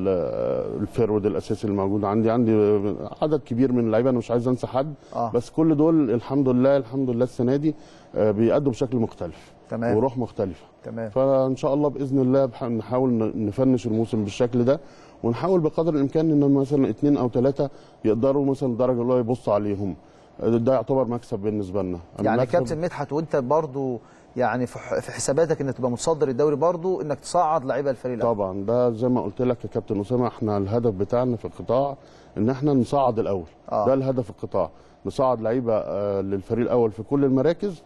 ال- الفيرود الاساسي اللي موجود عندي عندي عدد كبير من اللعيبه انا مش عايز انسى حد آه. بس كل دول الحمد لله الحمد لله السنه دي آه، بيأدوا بشكل مختلف تمام. وروح مختلفه تمام فان شاء الله باذن الله بح- نحاول ن- نفنش الموسم بالشكل ده ونحاول بقدر الامكان ان مثلا اثنين او ثلاثه يقدروا مثلا الدرجه اللي هو يبصوا عليهم ده يعتبر مكسب بالنسبه لنا يعني المكسب- كابتن مدحت وانت برضو يعني في ح- في حساباتك انك تبقى متصدر الدوري برضو انك تصعد لعيبه الفريق الأول. طبعا ده زي ما قلت لك يا كابتن اسامه احنا الهدف بتاعنا في القطاع ان احنا نصعد الاول آه. ده الهدف القطاع نصعد لعيبه آه، للفريق الاول في كل المراكز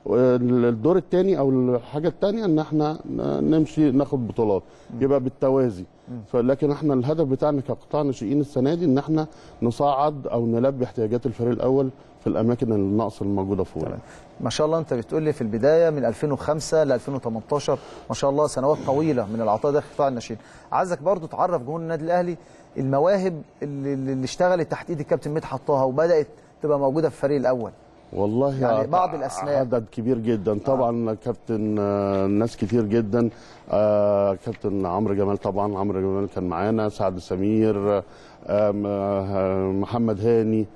والدور الثاني او الحاجه الثانيه ان احنا ن- نمشي ناخد بطولات يبقى بالتوازي فلكن احنا الهدف بتاعنا كقطاع ناشئين السنه دي ان احنا نصعد او نلبي احتياجات الفريق الاول في الاماكن الناقصه الموجوده فوق يعني. ما شاء الله انت بتقول لي في البدايه من 2005 ل 2018 ما شاء الله سنوات طويله من العطاء داخل قطاع الناشئين عايزك برضو تعرف جمهور النادي الاهلي المواهب اللي, اللي اشتغلت تحت ايد الكابتن مدحت طه وبدات تبقى موجوده في الفريق الاول والله يعني عد- بعض الأسماء. عدد كبير جدا طبعا كابتن آه، ناس كتير جدا آه، كابتن عمرو جمال طبعا عمرو جمال كان معانا سعد سمير آه، م- آه، محمد هاني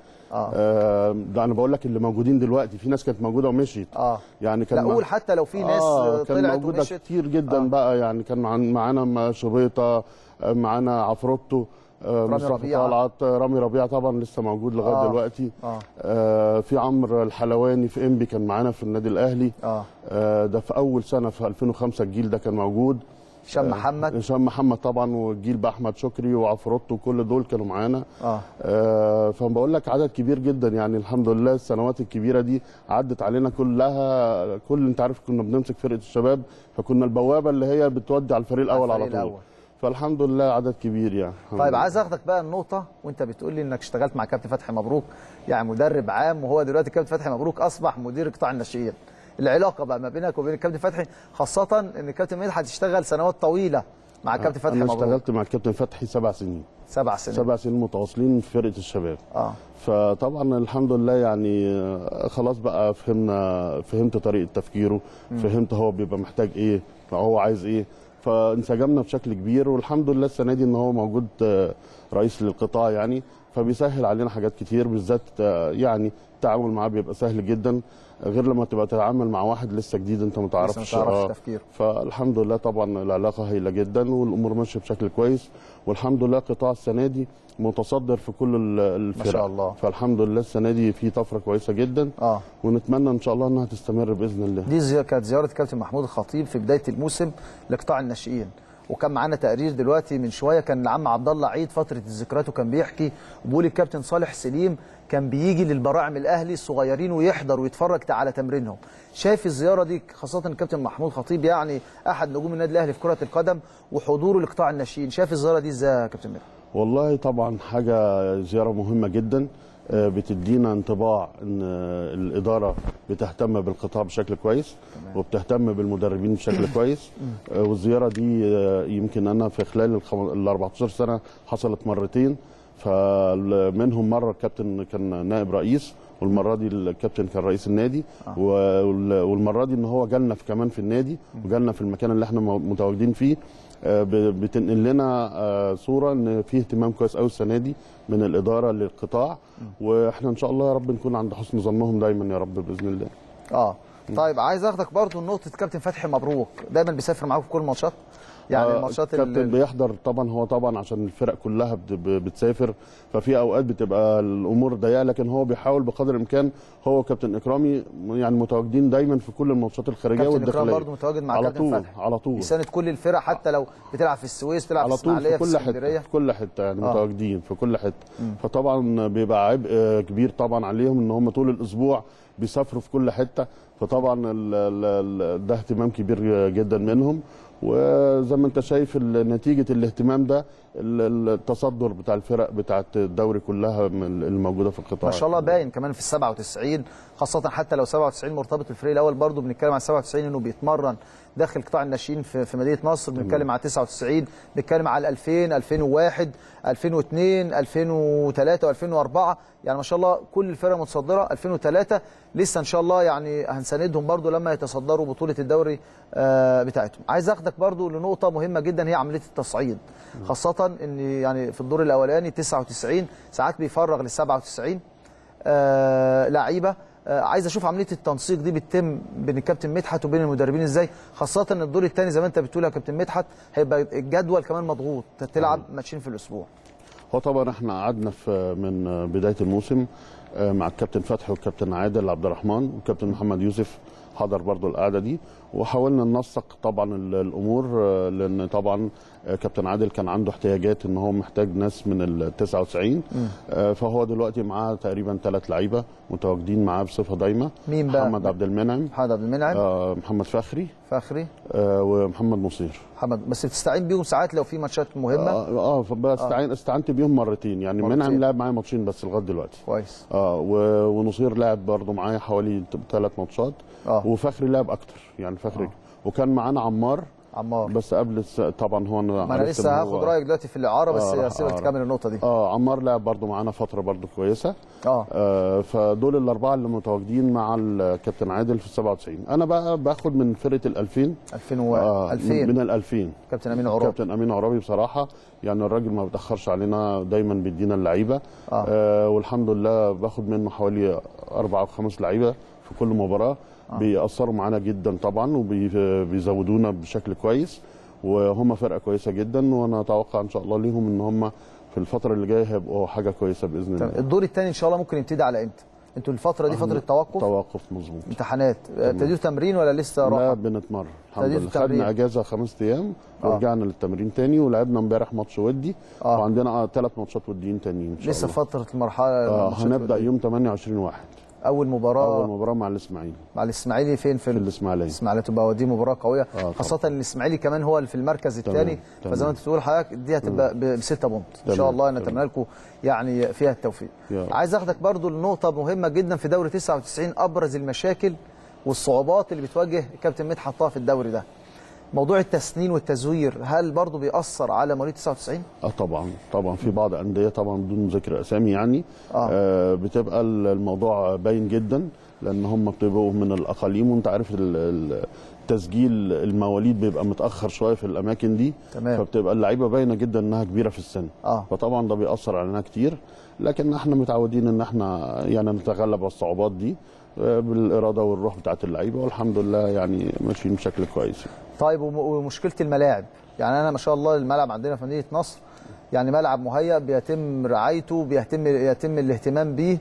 آه. ده انا بقول لك اللي موجودين دلوقتي في ناس كانت موجوده ومشيت اه يعني كان لا مع- قول حتى لو في ناس آه كان طلعت موجوده ومشت كتير جدا آه. بقى يعني كان مع- معانا م- شبيطه آه، معانا عفروتو آه، رامي مصطفى ربيعة. طلعت آه، رامي ربيعه طبعا لسه موجود لغايه آه. آه. دلوقتي اه آه في عمرو الحلواني في انبي كان معانا في النادي الاهلي اه آه ده في اول سنه في 2005 الجيل ده كان موجود هشام آه، محمد. هشام محمد طبعا والجيل بقى احمد شكري وعفروتو كل دول كانوا معانا اه آه فبقول لك عدد كبير جدا يعني الحمد لله السنوات الكبيره دي عدت علينا كلها كل انت عارف كنا بنمسك فرقه الشباب فكنا البوابه اللي هي بتودي على الفريق الاول على الفريق طول الأول. فالحمد لله عدد كبير يعني الحمد طيب لله. عايز اخدك بقى النقطه وانت بتقول لي انك اشتغلت مع كابتن فتحي مبروك يعني مدرب عام وهو دلوقتي كابتن فتحي مبروك اصبح مدير قطاع الناشئين العلاقه بقى ما بينك وبين الكابتن فتحي خاصه ان الكابتن مدحت اشتغل سنوات طويله مع الكابتن فتحي انا مبروك اشتغلت مع الكابتن فتحي سبع سنين سبع سنين سبع سنين متواصلين في فرقه الشباب اه فطبعا الحمد لله يعني آه، خلاص بقى فهمنا فهمت طريقه تفكيره مم. فهمت هو بيبقى محتاج ايه هو عايز ايه فانسجمنا بشكل كبير والحمد لله السنه دي ان هو موجود آه، رئيس للقطاع يعني فبيسهل علينا حاجات كتير بالذات آه، يعني التعامل معاه بيبقى سهل جدا غير لما تبقى تتعامل مع واحد لسه جديد انت ما تعرفش ما تعرفش آه، تفكيره. فالحمد لله طبعا العلاقه هايله جدا والامور ماشيه بشكل كويس والحمد لله قطاع السنه دي متصدر في كل ال- الفرق شاء الله. فالحمد لله السنه دي في طفره كويسه جدا اه ونتمنى ان شاء الله انها تستمر باذن الله دي زي كانت زياره كابتن محمود الخطيب في بدايه الموسم لقطاع الناشئين وكان معانا تقرير دلوقتي من شويه كان العم عبد الله عيد فتره الذكريات وكان بيحكي وبيقول الكابتن صالح سليم كان بيجي للبراعم الاهلي الصغيرين ويحضر ويتفرج على تمرينهم شايف الزياره دي خاصه الكابتن محمود خطيب يعني احد نجوم النادي الاهلي في كره القدم وحضوره لقطاع الناشئين شايف الزياره دي ازاي يا كابتن مير والله طبعا حاجه زياره مهمه جدا آه، بتدينا انطباع ان آه، الاداره بتهتم بالقطاع بشكل كويس وبتهتم بالمدربين بشكل كويس آه، والزياره دي آه، يمكن انا في خلال الخم- ال 14 سنه حصلت مرتين فمنهم مره الكابتن كان نائب رئيس والمره دي الكابتن كان رئيس النادي وال- والمره دي ان هو جالنا في كمان في النادي وجالنا في المكان اللي احنا مو- متواجدين فيه آه، ب- بتنقل لنا آه، صوره ان في اهتمام كويس قوي السنه دي من الاداره للقطاع واحنا ان شاء الله يا رب نكون عند حسن ظنهم دايما يا رب باذن الله اه طيب عايز اخدك برضو نقطه كابتن فتحي مبروك دايما بيسافر معاكم في كل الماتشات يعني آه، الماتشات الكابتن ال- بيحضر طبعا هو طبعا عشان الفرق كلها بت- ب- بتسافر ففي اوقات بتبقى الامور ضيقه لكن هو بيحاول بقدر الامكان هو وكابتن اكرامي يعني متواجدين دايما في كل الماتشات الخارجيه كابتن اكرام والداخليه برضه متواجد مع على كابتن طول فتحي على طول يساند كل الفرق حتى لو بتلعب في السويس بتلعب على في طول اسماعيليه في في كل حته اسكندريه في كل حته يعني آه. متواجدين في كل حته فطبعا بيبقى عبء آه، كبير طبعا عليهم ان هم طول الاسبوع بيسافروا في كل حته فطبعا ال- ال- ال- ده اهتمام كبير جدا منهم وزي ما انت شايف ال- نتيجه الاهتمام ده ال- ال- التصدر بتاع الفرق بتاعت الدوري كلها من الموجوده في القطاع ما شاء الله باين كمان في ال 97 خاصة حتى لو 97 مرتبط بالفريق الأول برضه بنتكلم عن 97 إنه بيتمرن داخل قطاع الناشئين في, في مدينة نصر بنتكلم على 99 بنتكلم على 2000 2001 2002 2003 و2004 يعني ما شاء الله كل الفرق متصدرة 2003 لسه إن شاء الله يعني هنساندهم برضه لما يتصدروا بطولة الدوري آه، بتاعتهم عايز أخدك برضه لنقطة مهمة جدا هي عملية التصعيد خاصة إن يعني في الدور الأولاني 99 ساعات بيفرغ لل 97 آه لعيبه آه عايز اشوف عمليه التنسيق دي بتتم بين الكابتن مدحت وبين المدربين ازاي خاصه ان الدور الثاني زي ما انت بتقول يا كابتن مدحت هيبقى الجدول كمان مضغوط أنت تلعب ماتشين في الاسبوع هو طبعا احنا قعدنا في من بدايه الموسم آه، مع الكابتن فتحي والكابتن عادل عبد الرحمن والكابتن محمد يوسف حضر برضو القعده دي وحاولنا ننسق طبعا ال- الامور آه، لان طبعا آه، كابتن عادل كان عنده احتياجات ان هو محتاج ناس من ال 99 آه، فهو دلوقتي معاه تقريبا ثلاث لعيبه متواجدين معاه بصفه دايمه مين بقى؟ محمد عبد المنعم محمد عبد المنعم آه، محمد فخري فخري آه، ومحمد نصير محمد بس بتستعين بيهم ساعات لو في ماتشات مهمه اه اه فبستعين استعنت بيهم مرتين يعني مرتين. منعم لعب معايا ماتشين بس لغايه دلوقتي كويس اه و- ونصير لعب برضه معايا حوالي ثلاث ماتشات اه وفخري لعب اكتر يعني فخري وكان معانا عمار عمار بس قبل الس... طبعا هو انا ما انا عرفت لسه إن هاخد هو- رايك دلوقتي في الاعاره بس آه، هسيبك آه. تكمل النقطه دي اه عمار لعب برضه معانا فتره برضه كويسه اه آه فدول الاربعه اللي متواجدين مع الكابتن عادل في 97 انا بقى باخد من فرقه ال 2000 2001 آه 2000 من ال 2000 كابتن امين عرابي كابتن امين عرابي بصراحه يعني الراجل ما بيتاخرش علينا دايما بيدينا اللعيبه آه. آه والحمد لله باخد منه حوالي اربع او خمس لعيبه في كل مباراه آه. بيأثروا معانا جدا طبعا وبيزودونا بشكل كويس وهم فرقه كويسه جدا وانا اتوقع ان شاء الله ليهم ان هم في الفتره اللي جايه هيبقوا حاجه كويسه باذن تمام. الله الدور الثاني ان شاء الله ممكن يبتدي على امتى انتوا الفتره دي فتره توقف توقف مظبوط امتحانات تمام. ابتديتوا تمرين ولا لسه لا راحه بنتمرن الحمد ابتديتوا لله التمرين. خدنا اجازه خمس ايام آه. ورجعنا للتمرين تاني ولعبنا امبارح ماتش ودي آه. وعندنا ثلاث ماتشات وديين تانيين ان شاء لسه الله فتره المرحله آه الماتشات هنبدا والدنيا. يوم 28 واحد اول مباراه اول مباراه مع الاسماعيلي مع الاسماعيلي فين في, في الاسماعيليه الاسماعيليه تبقى دي مباراه قويه آه خاصه ان الاسماعيلي كمان هو اللي في المركز تمام، الثاني تمام. فزي ما انت بتقول حضرتك دي هتبقى بسته بونت ان شاء تمام، الله تمام. نتمنى لكم يعني فيها التوفيق يا رب. عايز اخدك برضو لنقطه مهمه جدا في دوري 99 ابرز المشاكل والصعوبات اللي بتواجه الكابتن مدحت طه في الدوري ده موضوع التسنين والتزوير هل برضو بيأثر على مواليد 99 اه طبعا طبعا في بعض انديه طبعا بدون ذكر اسامي يعني آه. آه بتبقى الموضوع باين جدا لان هم بيبقوا من الاقاليم وانت عارف ال- ال- تسجيل المواليد بيبقى متاخر شويه في الاماكن دي تمام. فبتبقى اللعيبه باينه جدا انها كبيره في السن اه فطبعا ده بيأثر علينا كتير لكن احنا متعودين ان احنا يعني نتغلب على الصعوبات دي آه، بالاراده والروح بتاعت اللعيبه والحمد لله يعني ماشيين بشكل كويس طيب وم- ومشكله الملاعب يعني انا ما شاء الله الملعب عندنا في مدينه نصر يعني ملعب مهيأ بيتم رعايته بيتم يتم الاهتمام بيه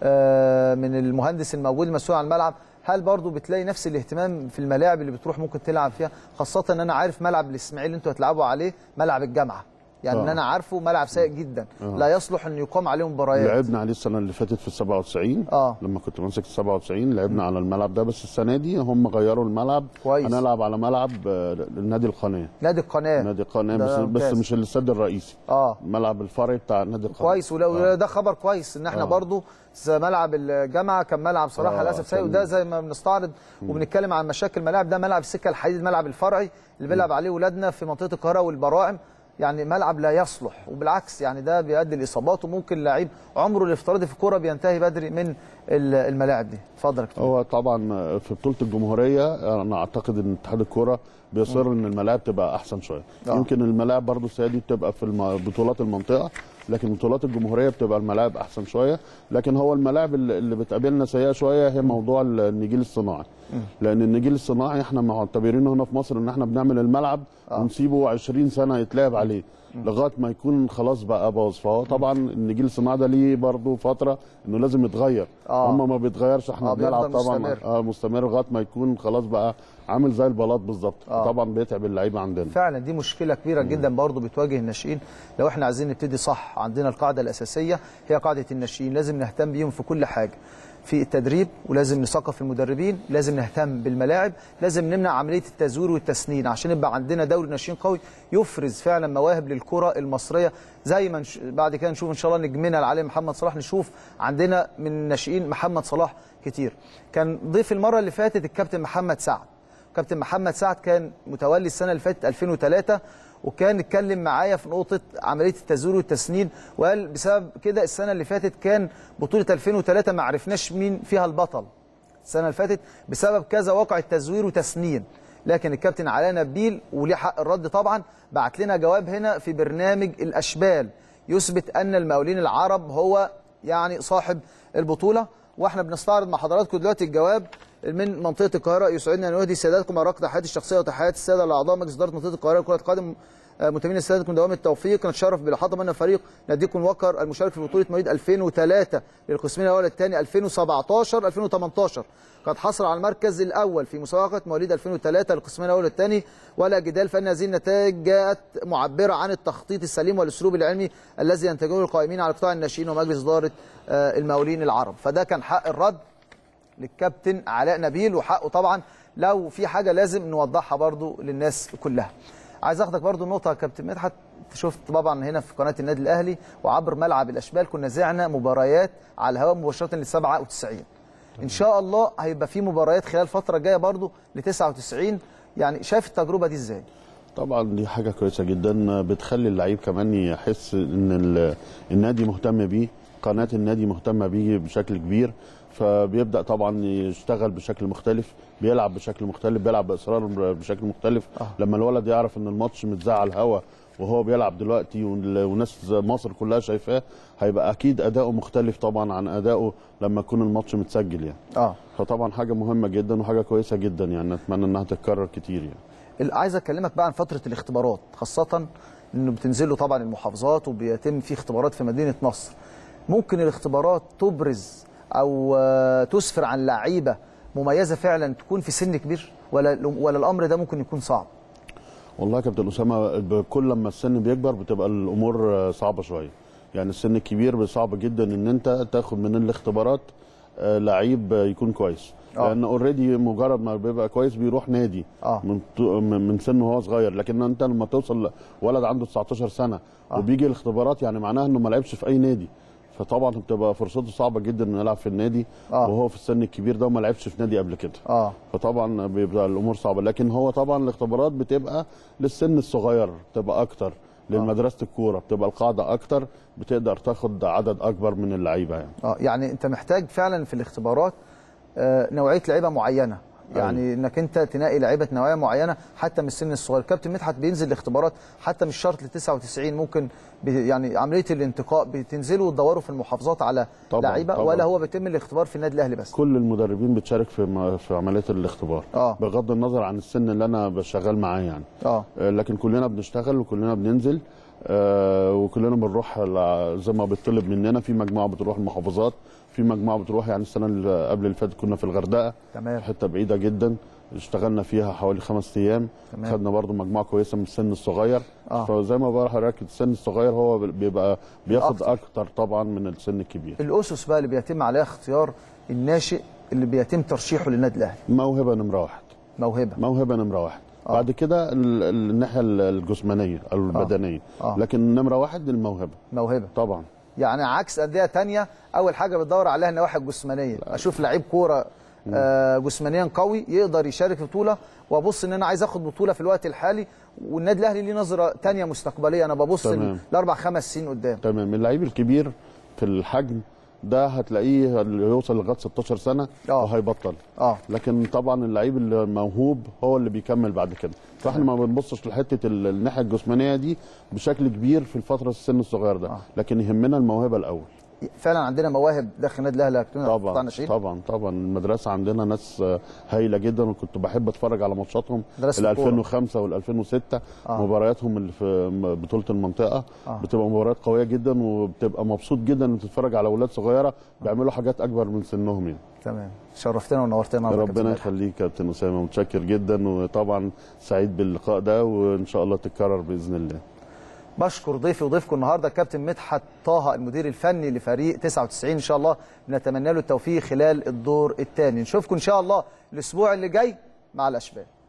آه، من المهندس الموجود المسؤول عن الملعب هل برضو بتلاقي نفس الاهتمام في الملاعب اللي بتروح ممكن تلعب فيها خاصه ان انا عارف ملعب الاسماعيلي اللي انتوا هتلعبوا عليه ملعب الجامعه يعني آه. ان انا عارفه ملعب سيء جدا آه. لا يصلح ان يقام عليه مباريات لعبنا عليه السنه اللي فاتت في ال 97 اه لما كنت ماسك ال 97 لعبنا على الملعب ده بس السنه دي هم غيروا الملعب كويس. هنلعب على ملعب آه، نادي القناه نادي القناه نادي القناه ده بس بس ممتاز. مش الاستاد الرئيسي اه الملعب الفرعي بتاع نادي القناه كويس ولو ده خبر كويس ان احنا آه. برضو زي ملعب الجامعه كان ملعب صراحه آه، للاسف سيء كان- وده زي ما بنستعرض وبنتكلم عن مشاكل الملاعب ده ملعب السكه الحديد الملعب الفرعي اللي بيلعب عليه ولادنا في منطقه القاهره والبراعم يعني ملعب لا يصلح وبالعكس يعني ده بيؤدي لاصابات وممكن لعيب عمره الافتراضي في الكوره بينتهي بدري من ال- الملاعب دي اتفضل يا كابتن. هو طبعا في بطوله الجمهوريه انا اعتقد ان اتحاد الكوره بيصر ان الملاعب تبقى احسن شويه آه. يمكن الملاعب برضو السنه دي بتبقى في الم- بطولات المنطقه لكن بطولات الجمهوريه بتبقى الملاعب احسن شويه لكن هو الملاعب اللي اللي بتقابلنا سيئه شويه هي موضوع النجيل الصناعي لان النجيل الصناعي احنا معتبرينه هنا في مصر ان احنا بنعمل الملعب آه. ونسيبه 20 سنه يتلعب عليه لغايه ما يكون خلاص بقى باظ فهو طبعا النجيل الصناعي ده ليه برضه فتره انه لازم يتغير آه. هم ما بيتغيرش احنا آه، بنلعب بيفضل طبعا مستمر. اه مستمر لغايه ما يكون خلاص بقى عامل زي البلاط بالظبط آه. طبعا بيتعب اللعيبه عندنا فعلا دي مشكله كبيره جدا برضو بتواجه الناشئين لو احنا عايزين نبتدي صح عندنا القاعده الاساسيه هي قاعده الناشئين لازم نهتم بيهم في كل حاجه في التدريب ولازم نثقف المدربين لازم نهتم بالملاعب لازم نمنع عمليه التزوير والتسنين عشان يبقى عندنا دوري ناشئين قوي يفرز فعلا مواهب للكره المصريه زي ما نش... بعد كده نشوف ان شاء الله نجمنا العالي محمد صلاح نشوف عندنا من الناشئين محمد صلاح كتير كان ضيف المره اللي فاتت الكابتن محمد سعد كابتن محمد سعد كان متولي السنه اللي فاتت 2003 وكان اتكلم معايا في نقطه عمليه التزوير والتسنين وقال بسبب كده السنه اللي فاتت كان بطوله 2003 ما عرفناش مين فيها البطل السنه اللي فاتت بسبب كذا واقع التزوير وتسنين لكن الكابتن علاء نبيل وليه حق الرد طبعا بعت لنا جواب هنا في برنامج الاشبال يثبت ان المقاولين العرب هو يعني صاحب البطوله واحنا بنستعرض مع حضراتكم دلوقتي الجواب من منطقه القاهره يسعدنا ان نهدي سياداتكم اوراق تحياتي الشخصيه وتحيات الساده الاعضاء مجلس اداره منطقه القاهره لكره القدم آه، متمنين سيادتكم دوام التوفيق نتشرف بالاحاطه من فريق ناديكم وكر المشارك في بطوله مواليد 2003 للقسمين الاول الثاني 2017 2018 قد حصل على المركز الاول في مسابقه مواليد 2003 للقسمين الاول والثاني ولا جدال فان هذه النتائج جاءت معبره عن التخطيط السليم والاسلوب العلمي الذي ينتجه القائمين على قطاع الناشئين ومجلس اداره آه، المقاولين العرب فده كان حق الرد للكابتن علاء نبيل وحقه طبعا لو في حاجه لازم نوضحها برضو للناس كلها عايز اخدك برضو نقطه يا كابتن مدحت شفت طبعا هنا في قناه النادي الاهلي وعبر ملعب الاشبال كنا زعنا مباريات على الهواء مباشره ل 97 ان شاء الله هيبقى في مباريات خلال الفتره الجايه برضو ل 99 يعني شايف التجربه دي ازاي طبعا دي حاجه كويسه جدا بتخلي اللعيب كمان يحس ان ال- النادي مهتم بيه قناه النادي مهتمه بيه بشكل كبير فبيبدا طبعا يشتغل بشكل مختلف بيلعب بشكل مختلف بيلعب باصرار بشكل مختلف آه. لما الولد يعرف ان الماتش متذاع على الهوا وهو بيلعب دلوقتي وال- وناس مصر كلها شايفاه هيبقى اكيد اداؤه مختلف طبعا عن اداؤه لما يكون الماتش متسجل يعني اه فطبعا حاجه مهمه جدا وحاجه كويسه جدا يعني اتمنى انها تتكرر كتير يعني ال- عايز اكلمك بقى عن فتره الاختبارات خاصه انه بتنزلوا طبعا المحافظات وبيتم في اختبارات في مدينه نصر ممكن الاختبارات تبرز او آه، تسفر عن لعيبه مميزه فعلا تكون في سن كبير ولا ولا الامر ده ممكن يكون صعب والله يا كابتن اسامه ب- كل لما السن بيكبر بتبقى الامور آه، صعبه شويه يعني السن الكبير صعب جدا ان انت تاخد من الاختبارات آه، لعيب آه، يكون كويس آه. لان اوريدي مجرد ما بيبقى كويس بيروح نادي آه. من ط- من من سنه وهو صغير لكن انت لما توصل ولد عنده 19 سنه آه. وبيجي الاختبارات يعني معناها انه ما لعبش في اي نادي فطبعا بتبقى فرصته صعبه جدا انه يلعب في النادي آه. وهو في السن الكبير ده وما لعبش في نادي قبل كده اه فطبعا بيبقى الامور صعبه لكن هو طبعا الاختبارات بتبقى للسن الصغير بتبقى اكتر لمدرسه الكوره بتبقى القاعده اكتر بتقدر تاخد عدد اكبر من اللعيبه يعني اه يعني انت محتاج فعلا في الاختبارات آه، نوعيه لعيبه معينه يعني انك انت تنقي لعيبه نوعيه معينه حتى من السن الصغير كابتن مدحت بينزل الاختبارات حتى مش شرط ل 99 ممكن بي يعني عمليه الانتقاء بتنزلوا وتدوروا في المحافظات على طبعاً، لعيبه طبعاً. ولا هو بيتم الاختبار في النادي الاهلي بس كل المدربين بتشارك في م- في عمليه الاختبار اه بغض النظر عن السن اللي انا بشغال معاه يعني اه آه، لكن كلنا بنشتغل وكلنا بننزل آه، وكلنا بنروح ل- زي ما بيطلب مننا في مجموعه بتروح المحافظات في مجموعه بتروح يعني السنه اللي قبل اللي فاتت كنا في الغردقه تمام حته بعيده جدا اشتغلنا فيها حوالي خمس ايام تمام. خدنا برضو مجموعه كويسه من السن الصغير آه. فزي ما بقول لحضرتك السن الصغير هو بيبقى بياخد اكتر طبعا من السن الكبير الاسس بقى اللي بيتم عليها اختيار الناشئ اللي بيتم ترشيحه للنادي الاهلي موهبه نمره واحد موهبه موهبه نمره واحد آه. بعد كده ال- ال- الناحيه الجسمانيه او البدنيه آه. لكن نمره واحد الموهبه موهبه طبعا يعني عكس انديه تانية اول حاجه بتدور عليها النواحي الجسمانيه اشوف لعيب كوره آه، جسمانيا قوي يقدر يشارك في بطوله وابص ان انا عايز اخد بطوله في الوقت الحالي والنادي الاهلي ليه نظره تانية مستقبليه انا ببص تمام. لاربع خمس سنين قدام تمام اللعيب الكبير في الحجم ده هتلاقيه اللي يوصل لغايه 16 سنه وهيبطل اه لكن طبعا اللعيب الموهوب هو اللي بيكمل بعد كده فاحنا ما بنبصش لحته ال- الناحيه الجسمانيه دي بشكل كبير في الفتره السن الصغير ده لكن يهمنا الموهبه الاول فعلا عندنا مواهب داخل النادي الاهلي يا كابتن قطاع طبعا الناشئين. طبعا طبعا المدرسه عندنا ناس آه، هايله جدا وكنت بحب اتفرج على ماتشاتهم مدرسة ال الكورة. 2005 وال 2006 آه. مبارياتهم اللي في م- بطوله المنطقه آه. بتبقى مباريات قويه جدا وبتبقى مبسوط جدا ان تتفرج على اولاد صغيره بيعملوا حاجات اكبر من سنهم يعني تمام شرفتنا ونورتنا يا كابتن ربنا مدحت. يخليك يا كابتن اسامه متشكر جدا وطبعا سعيد باللقاء ده وان شاء الله تتكرر باذن الله بشكر ضيفي وضيفكم النهارده الكابتن مدحت طه المدير الفني لفريق 99 ان شاء الله بنتمنى له التوفيق خلال الدور الثاني نشوفكم ان شاء الله الاسبوع اللي جاي مع الاشبال